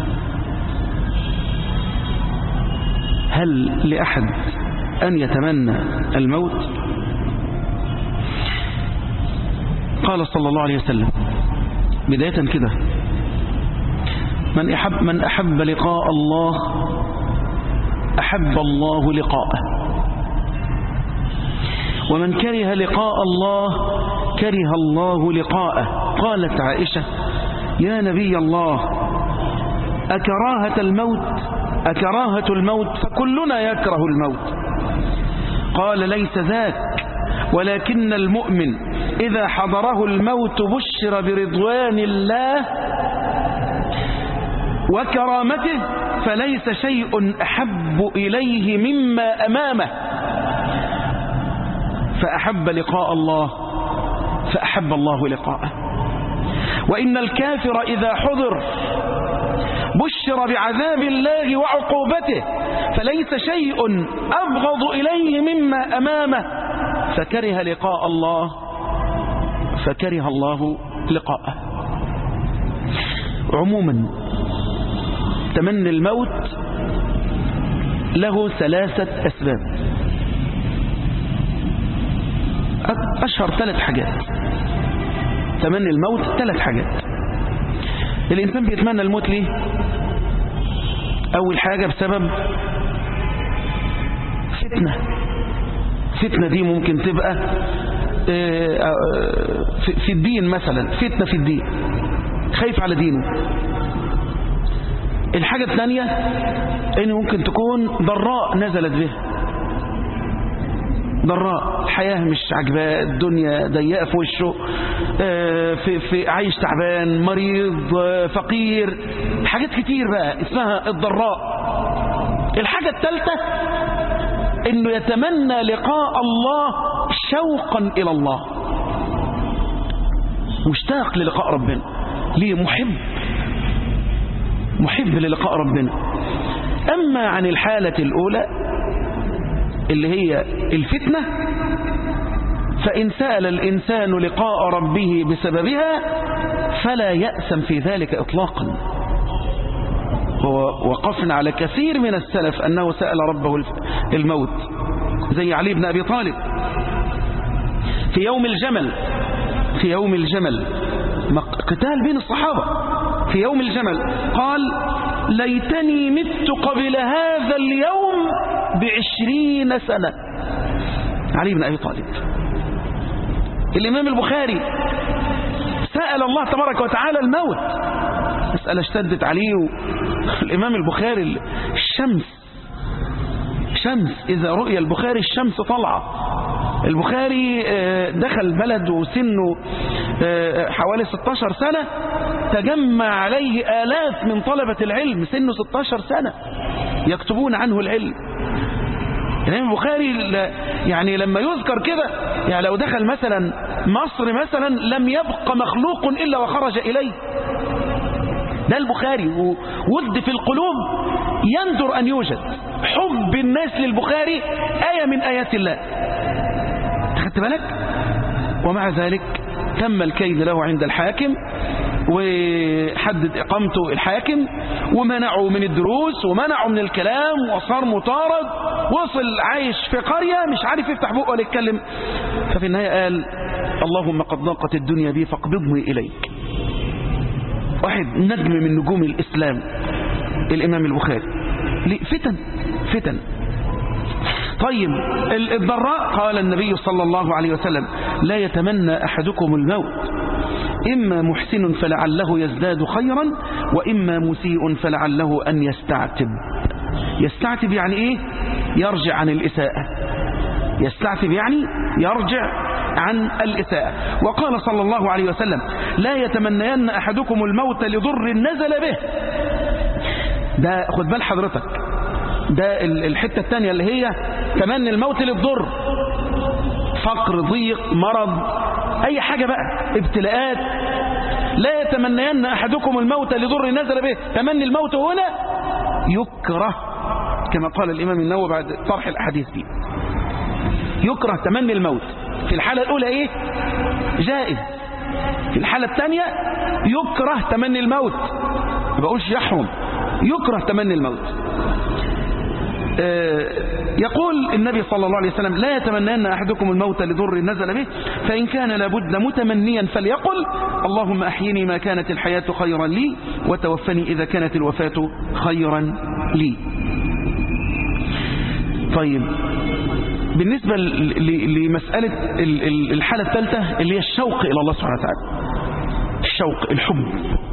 هل لأحد أن يتمنى الموت قال صلى الله عليه وسلم بداية كده من أحب, من أحب لقاء الله أحب الله لقاءه ومن كره لقاء الله كره الله لقاءه قالت عائشة يا نبي الله أكراهة الموت أكراهة الموت فكلنا يكره الموت قال ليس ذاك ولكن المؤمن إذا حضره الموت بشر برضوان الله وكرامته فليس شيء أحب إليه مما أمامه فأحب لقاء الله فأحب الله لقاءه وإن الكافر إذا حضر بشر بعذاب الله وعقوبته فليس شيء أبغض إليه مما أمامه فكره لقاء الله فكره الله لقاءه عموما تمني الموت له ثلاثة أسباب أشهر ثلاث حاجات تمني الموت ثلاث حاجات الإنسان بيتمنى الموت ليه أول حاجة بسبب فتنة فتنة دي ممكن تبقى في الدين مثلا فتنة في الدين خايف على دينه الحاجة الثانية ان ممكن تكون ضراء نزلت به ضراء الحياة مش عجباه الدنيا ضيقة في وشه في, في عايش تعبان مريض فقير حاجات كتير بقى اسمها الضراء الحاجة الثالثة انه يتمنى لقاء الله شوقا الى الله مشتاق للقاء ربنا ليه محب محب للقاء ربنا أما عن الحالة الأولى اللي هي الفتنة فإن سأل الإنسان لقاء ربه بسببها فلا يأسم في ذلك إطلاقا ووقفنا على كثير من السلف أنه سأل ربه الموت زي علي بن أبي طالب في يوم الجمل في يوم الجمل قتال بين الصحابة في يوم الجمل قال ليتني مت قبل هذا اليوم بعشرين سنة علي بن أبي طالب الإمام البخاري سأل الله تبارك وتعالى الموت مسألة اشتدت عليه الإمام البخاري الشمس شمس إذا رؤي البخاري الشمس طلعة البخاري دخل بلد وسنه حوالي 16 سنة تجمع عليه آلاف من طلبة العلم سنه 16 سنة يكتبون عنه العلم الإمام البخاري يعني لما يذكر كده يعني لو دخل مثلا مصر مثلا لم يبق مخلوق إلا وخرج إليه ده البخاري ود في القلوب يندر أن يوجد حب الناس للبخاري آية من آيات الله خدت بالك ومع ذلك تم الكيد له عند الحاكم وحدد إقامته الحاكم ومنعه من الدروس ومنعه من الكلام وصار مطارد وصل عايش في قرية مش عارف يفتح بقه ولا يتكلم ففي النهاية قال اللهم قد ضاقت الدنيا بي فاقبضني إليك واحد نجم من نجوم الإسلام الإمام البخاري فتن فتن طيب الضراء قال النبي صلى الله عليه وسلم لا يتمنى أحدكم الموت إما محسن فلعله يزداد خيرا وإما مسيء فلعله أن يستعتب يستعتب يعني إيه يرجع عن الإساءة يستعتب يعني يرجع عن الإساءة وقال صلى الله عليه وسلم لا يتمنين أحدكم الموت لضر نزل به ده خد بال حضرتك ده الحتة الثانية اللي هي تمني الموت للضر فقر ضيق مرض أي حاجة بقى ابتلاءات لا يتمنين أحدكم الموت لضر نزل به تمني الموت هنا يكره كما قال الإمام النووي بعد طرح الأحاديث دي يكره تمني الموت في الحالة الأولى إيه جائز في الحالة الثانية يكره تمني الموت ما بقولش يحرم يكره تمني الموت يقول النبي صلى الله عليه وسلم لا يتمنين أحدكم الموت لضر نزل به فإن كان لابد متمنيا فليقل اللهم أحيني ما كانت الحياة خيرا لي وتوفني إذا كانت الوفاة خيرا لي طيب بالنسبة لمسألة الحالة الثالثة اللي هي الشوق إلى الله سبحانه وتعالى الشوق الحب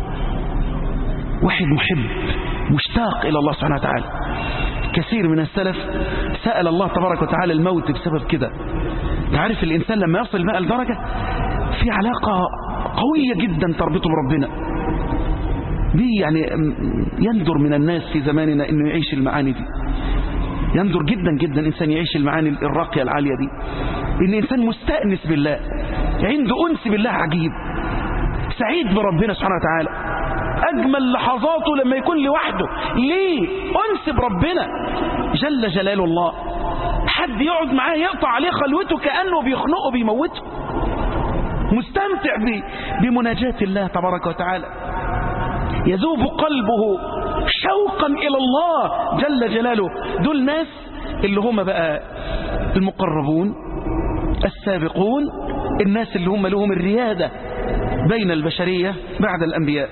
واحد محب مشتاق إلى الله سبحانه وتعالى كثير من السلف سأل الله تبارك وتعالى الموت بسبب كده تعرف الإنسان لما يصل بقى لدرجة في علاقة قوية جدا تربطه بربنا دي يعني يندر من الناس في زماننا انه يعيش المعاني دي يندر جدا جدا انسان يعيش المعاني الراقية العالية دي ان انسان مستأنس بالله عنده انس بالله عجيب سعيد بربنا سبحانه وتعالى اجمل لحظاته لما يكون لوحده ليه انس بربنا جل جلال الله حد يقعد معاه يقطع عليه خلوته كأنه بيخنقه بيموته مستمتع بمناجاة الله تبارك وتعالى يذوب قلبه شوقا إلى الله جل جلاله دول ناس اللي هم بقى المقربون السابقون الناس اللي هم لهم الريادة بين البشرية بعد الأنبياء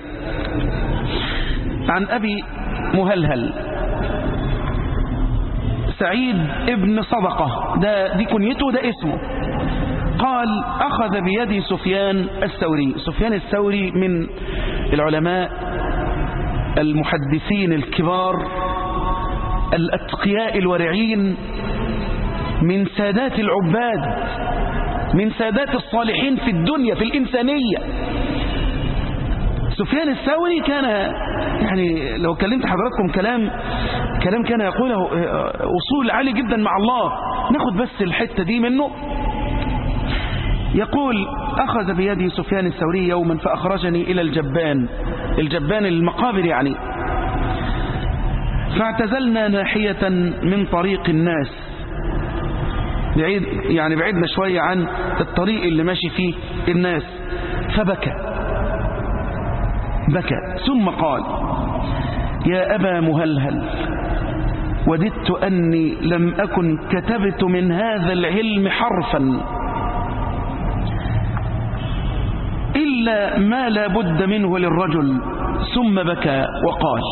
عن أبي مهلهل سعيد ابن صدقة ده دي كنيته ده اسمه قال أخذ بيدي سفيان الثوري سفيان الثوري من العلماء المحدثين الكبار الأتقياء الورعين من سادات العباد من سادات الصالحين في الدنيا في الإنسانية سفيان الثوري كان يعني لو كلمت حضراتكم كلام كلام كان يقوله أصول عالي جدا مع الله ناخد بس الحتة دي منه يقول أخذ بيدي سفيان الثوري يوما فأخرجني إلى الجبان الجبان المقابر يعني فاعتزلنا ناحية من طريق الناس بعيد يعني بعدنا شوية عن الطريق اللي ماشي فيه الناس فبكى بكى ثم قال يا أبا مهلهل وددت أني لم أكن كتبت من هذا العلم حرفا إلا ما لا بد منه للرجل ثم بكى وقال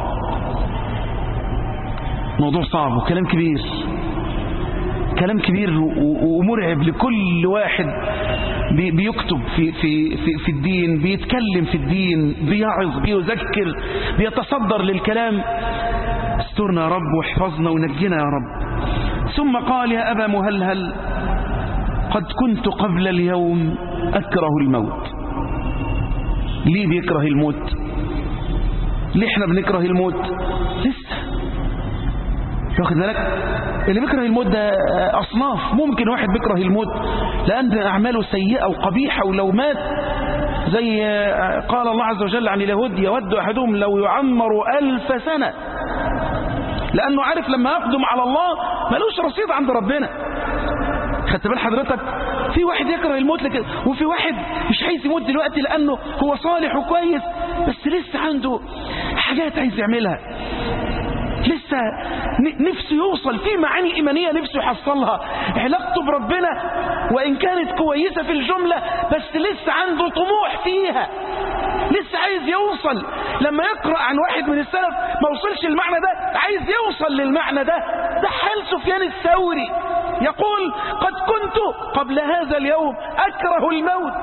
موضوع صعب وكلام كبير كلام كبير ومرعب لكل واحد بيكتب في, في, في, في الدين بيتكلم في الدين بيعظ بيذكر بيتصدر للكلام استرنا يا رب واحفظنا ونجنا يا رب ثم قال يا أبا مهلهل قد كنت قبل اليوم أكره الموت ليه بيكره الموت ليه احنا بنكره الموت لسه واخد بالك اللي بيكره الموت ده أصناف ممكن واحد بيكره الموت لأن أعماله سيئة وقبيحة ولو مات زي قال الله عز وجل عن اليهود يود أحدهم لو يعمر ألف سنة لأنه عارف لما يقدم على الله ملوش رصيد عند ربنا خدت بال حضرتك في واحد يكره الموت لكن وفي واحد مش عايز يموت دلوقتي لأنه هو صالح وكويس بس لسه عنده حاجات عايز يعملها لسه نفسه يوصل في معاني إيمانية نفسه يحصلها علاقته بربنا وإن كانت كويسة في الجملة بس لسه عنده طموح فيها لسه عايز يوصل لما يقرأ عن واحد من السلف ما وصلش المعنى ده عايز يوصل للمعنى ده ده حال سفيان الثوري يقول قد كنت قبل هذا اليوم أكره الموت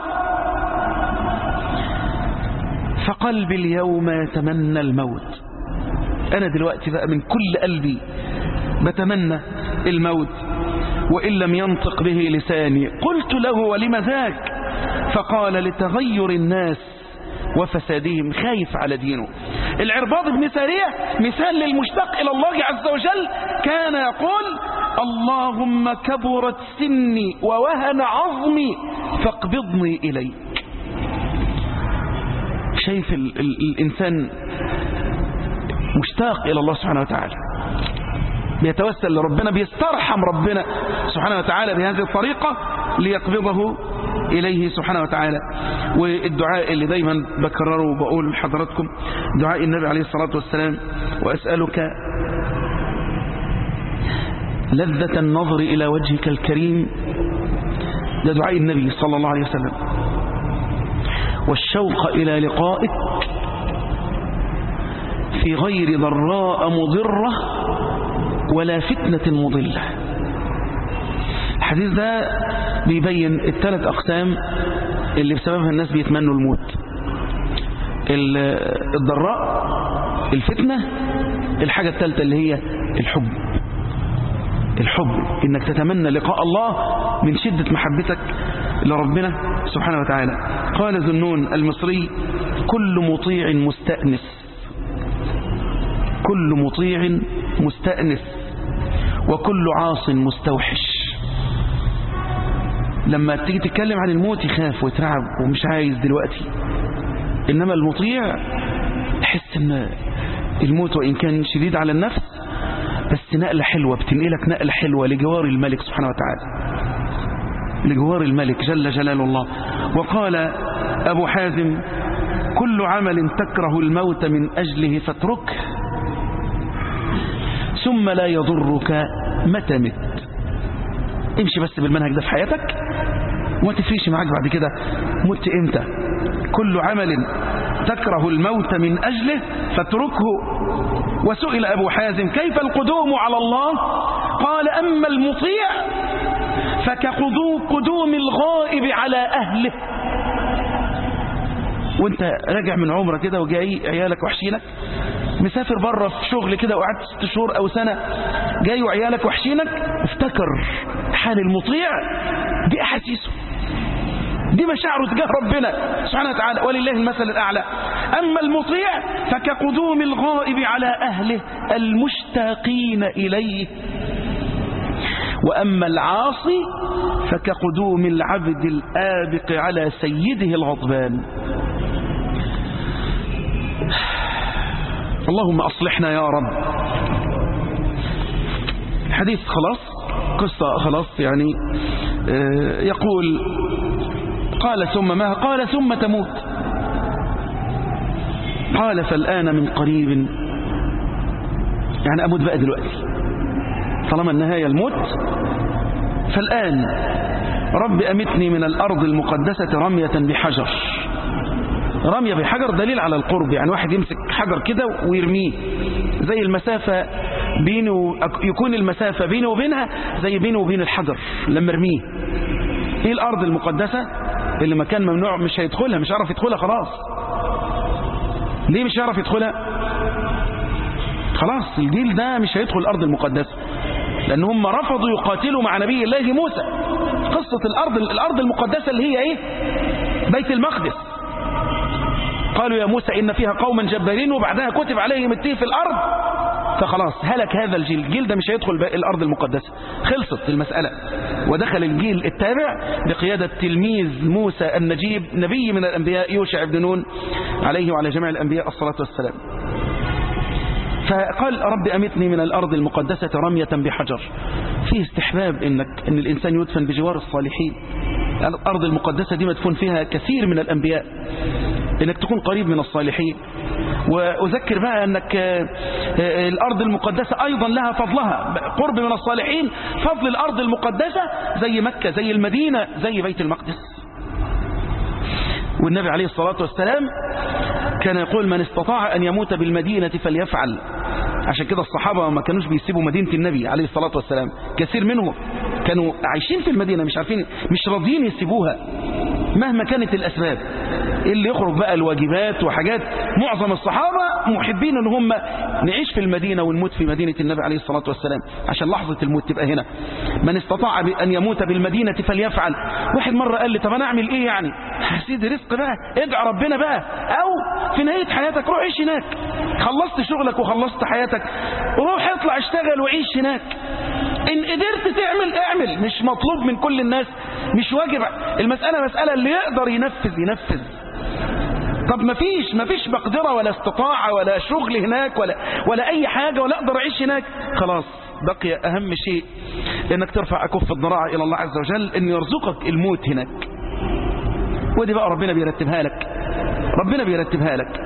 فقلبي اليوم يتمنى الموت أنا دلوقتي بقى من كل قلبي بتمنى الموت وإن لم ينطق به لساني قلت له ولم ذاك فقال لتغير الناس وفسادهم خايف على دينه العرباض بن سارية مثال للمشتاق إلى الله عز وجل كان يقول اللهم كبرت سني ووهن عظمي فاقبضني إليك شايف ال ال الإنسان مشتاق إلى الله سبحانه وتعالى بيتوسل لربنا بيسترحم ربنا سبحانه وتعالى بهذه الطريقة ليقبضه إليه سبحانه وتعالى والدعاء اللي دايما بكرره وبقول لحضراتكم دعاء النبي عليه الصلاة والسلام وأسألك لذة النظر إلى وجهك الكريم ده دعاء النبي صلى الله عليه وسلم والشوق إلى لقائك في غير ضراء مضرة ولا فتنة مضلة الحديث ده بيبين الثلاث أقسام اللي بسببها الناس بيتمنوا الموت الضراء الفتنة الحاجة الثالثة اللي هي الحب الحب انك تتمنى لقاء الله من شدة محبتك لربنا سبحانه وتعالى قال ذنون المصري كل مطيع مستأنس كل مطيع مستأنس وكل عاص مستوحش لما تيجي تتكلم عن الموت يخاف ويترعب ومش عايز دلوقتي إنما المطيع تحس إن الموت وإن كان شديد على النفس بس نقلة حلوة بتنقلك نقلة حلوة لجوار الملك سبحانه وتعالى لجوار الملك جل جلال الله وقال أبو حازم كل عمل تكره الموت من أجله فاتركه ثم لا يضرك متى مت امشي بس بالمنهج ده في حياتك وما تفريش معاك بعد كده مت امتى كل عمل تكره الموت من أجله فاتركه وسئل أبو حازم كيف القدوم على الله قال أما المطيع فكقدوم الغائب على أهله وانت راجع من عمرة كده وجاي عيالك وحشينك مسافر بره في شغل كده وقعدت ست شهور أو سنة جاي وعيالك وحشينك افتكر حال المطيع دي أحاسيسه دي مشاعره تجاه ربنا سبحانه وتعالى ولله المثل الأعلى أما المطيع فكقدوم الغائب على أهله المشتاقين إليه وأما العاصي فكقدوم العبد الآبق على سيده الغضبان اللهم أصلحنا يا رب الحديث خلاص قصة خلاص يعني يقول قال ثم ما قال ثم تموت قال فالآن من قريب يعني أموت بقى دلوقتي طالما النهاية الموت فالآن رب أمتني من الأرض المقدسة رمية بحجر رمية بحجر دليل على القرب يعني واحد يمسك حجر كده ويرميه زي المسافة بينه يكون المسافة بينه وبينها زي بينه وبين الحجر لما ارميه ايه الأرض المقدسة اللي مكان ممنوع مش هيدخلها مش هيعرف يدخلها خلاص ليه مش هيعرف يدخلها خلاص الجيل ده مش هيدخل الأرض المقدسة لأن هم رفضوا يقاتلوا مع نبي الله موسى قصة الأرض الأرض المقدسة اللي هي إيه بيت المقدس قالوا يا موسى إن فيها قوما جبارين وبعدها كتب عليهم التيه في الأرض فخلاص هلك هذا الجيل الجيل ده مش هيدخل الأرض المقدسة خلصت المسألة ودخل الجيل التابع بقيادة تلميذ موسى النجيب نبي من الأنبياء يوشع بن نون عليه وعلى جميع الأنبياء الصلاة والسلام فقال رب أمتني من الأرض المقدسة رمية بحجر فيه استحباب إنك إن الإنسان يدفن بجوار الصالحين الأرض المقدسة دي مدفون فيها كثير من الأنبياء إنك تكون قريب من الصالحين وأذكر بقى أنك الأرض المقدسة أيضا لها فضلها قرب من الصالحين فضل الأرض المقدسة زي مكة زي المدينة زي بيت المقدس والنبي عليه الصلاة والسلام كان يقول من استطاع أن يموت بالمدينة فليفعل عشان كده الصحابة ما كانوش بيسيبوا مدينة النبي عليه الصلاة والسلام كثير منهم كانوا عايشين في المدينة مش عارفين مش راضيين يسيبوها مهما كانت الأسباب اللي يخرج بقى الواجبات وحاجات معظم الصحابة محبين ان هم نعيش في المدينة ونموت في مدينة النبي عليه الصلاة والسلام عشان لحظة الموت تبقى هنا من استطاع أن يموت بالمدينة فليفعل واحد مرة قال لي طب انا اعمل ايه يعني سيدي رزق بقى ادعى ربنا بقى او في نهاية حياتك روح عيش هناك خلصت شغلك وخلصت حياتك روح اطلع اشتغل وعيش هناك ان قدرت تعمل اعمل مش مطلوب من كل الناس مش واجب المسألة مسألة اللي يقدر ينفذ ينفذ طب ما فيش ما فيش مقدرة ولا استطاعة ولا شغل هناك ولا ولا أي حاجة ولا أقدر أعيش هناك خلاص بقي أهم شيء إنك ترفع أكف الضراعة إلى الله عز وجل إن يرزقك الموت هناك ودي بقى ربنا بيرتبها لك ربنا بيرتبها لك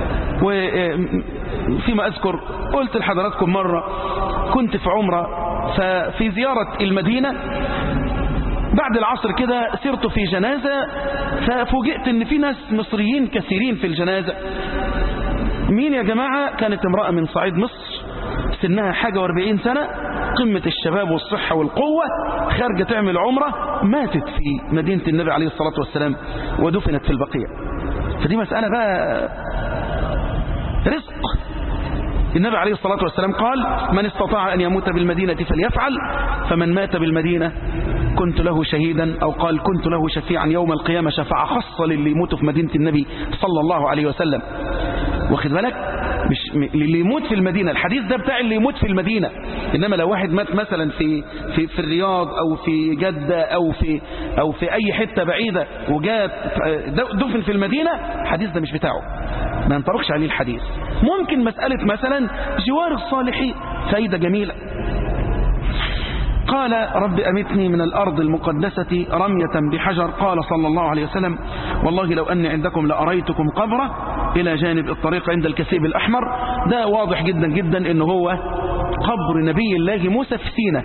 وفيما أذكر قلت لحضراتكم مرة كنت في عمرة ففي زيارة المدينة بعد العصر كده سرت في جنازة ففوجئت ان في ناس مصريين كثيرين في الجنازة مين يا جماعة كانت امرأة من صعيد مصر سنها حاجة واربعين سنة قمة الشباب والصحة والقوة خارجة تعمل عمرة ماتت في مدينة النبي عليه الصلاة والسلام ودفنت في البقيع فدي مسألة بقى رزق النبي عليه الصلاة والسلام قال من استطاع أن يموت بالمدينة فليفعل فمن مات بالمدينة كنت له شهيدا أو قال كنت له شفيعا يوم القيامة شفاعة خاصة للي يموتوا في مدينة النبي صلى الله عليه وسلم واخد بالك مش م- اللي يموت في المدينة الحديث ده بتاع اللي يموت في المدينة إنما لو واحد مات مثلا في في في الرياض أو في جدة أو في أو في أي حتة بعيدة وجاء دفن في المدينة الحديث ده مش بتاعه ما ينطبقش عليه الحديث ممكن مسألة مثلا جوار الصالحين فايدة جميلة قال رب أمتني من الأرض المقدسة رمية بحجر قال صلى الله عليه وسلم والله لو أني عندكم لأريتكم قبرة إلى جانب الطريق عند الكثيب الأحمر ده واضح جدا جدا إنه هو قبر نبي الله موسى في سينا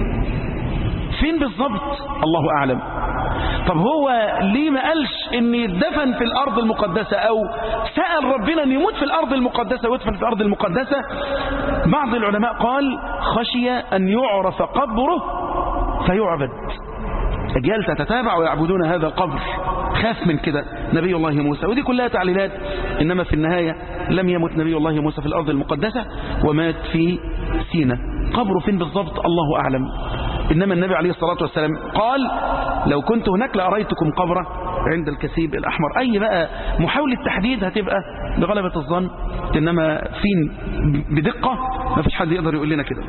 فين بالضبط الله أعلم طب هو ليه ما قالش ان يدفن في الارض المقدسة او سأل ربنا ان يموت في الارض المقدسة ويدفن في الارض المقدسة بعض العلماء قال خشي ان يعرف قبره فيعبد أجيال تتتابع ويعبدون هذا القبر خاف من كده نبي الله موسى ودي كلها تعليلات إنما في النهاية لم يمت نبي الله موسى في الأرض المقدسة ومات في سينا قبره فين بالضبط الله أعلم إنما النبي عليه الصلاة والسلام قال لو كنت هناك لأريتكم قبره عند الكثيب الأحمر أي بقى محاولة تحديد هتبقى بغلبة الظن إنما فين بدقة ما فيش حد يقدر يقول لنا كده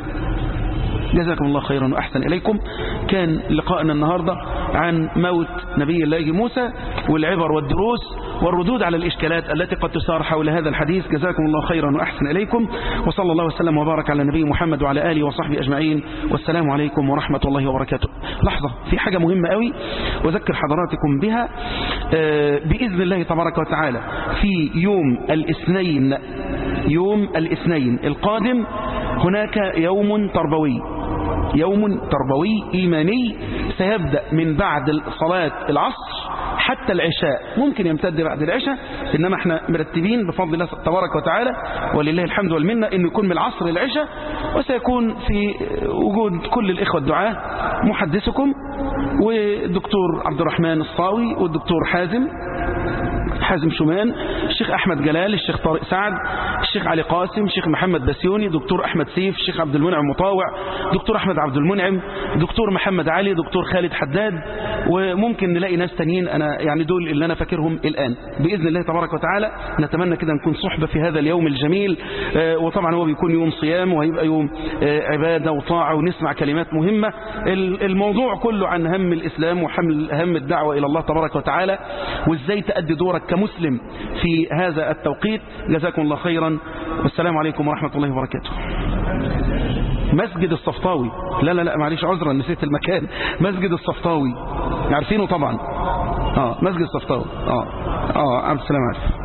جزاكم الله خيرا وأحسن إليكم كان لقاءنا النهاردة عن موت نبي الله موسى والعبر والدروس والردود على الإشكالات التي قد تثار حول هذا الحديث جزاكم الله خيرا وأحسن إليكم وصلى الله وسلم وبارك على نبي محمد وعلى آله وصحبه أجمعين والسلام عليكم ورحمة الله وبركاته لحظة في حاجة مهمة قوي وذكر حضراتكم بها آه، بإذن الله تبارك وتعالى في يوم الاثنين يوم الاثنين القادم هناك يوم تربوي يوم تربوي إيماني سيبدأ من بعد صلاة العصر حتى العشاء ممكن يمتد بعد العشاء إنما احنا مرتبين بفضل الله تبارك وتعالى ولله الحمد والمنة إنه يكون من العصر للعشاء وسيكون في وجود كل الإخوة الدعاة محدثكم والدكتور عبد الرحمن الصاوي والدكتور حازم حازم شومان الشيخ أحمد جلال الشيخ طارق سعد الشيخ علي قاسم الشيخ محمد بسيوني دكتور أحمد سيف الشيخ عبد المنعم مطاوع دكتور أحمد عبد المنعم دكتور محمد علي دكتور خالد حداد وممكن نلاقي ناس تانيين أنا يعني دول اللي أنا فاكرهم الآن بإذن الله تبارك وتعالى نتمنى كده نكون صحبة في هذا اليوم الجميل آه، وطبعا هو بيكون يوم صيام وهيبقى يوم آه، عبادة وطاعة ونسمع كلمات مهمة ال- الموضوع كله عن هم الإسلام وحمل هم الدعوة إلى الله تبارك وتعالى وإزاي تأدي دورك كمسلم في هذا التوقيت جزاكم الله خيرا والسلام عليكم ورحمة الله وبركاته مسجد الصفطاوي لا لا لا معلش عذرا نسيت المكان مسجد الصفطاوي عارفينه طبعا اه مسجد الصفطاوي اه اه عبد السلام عارف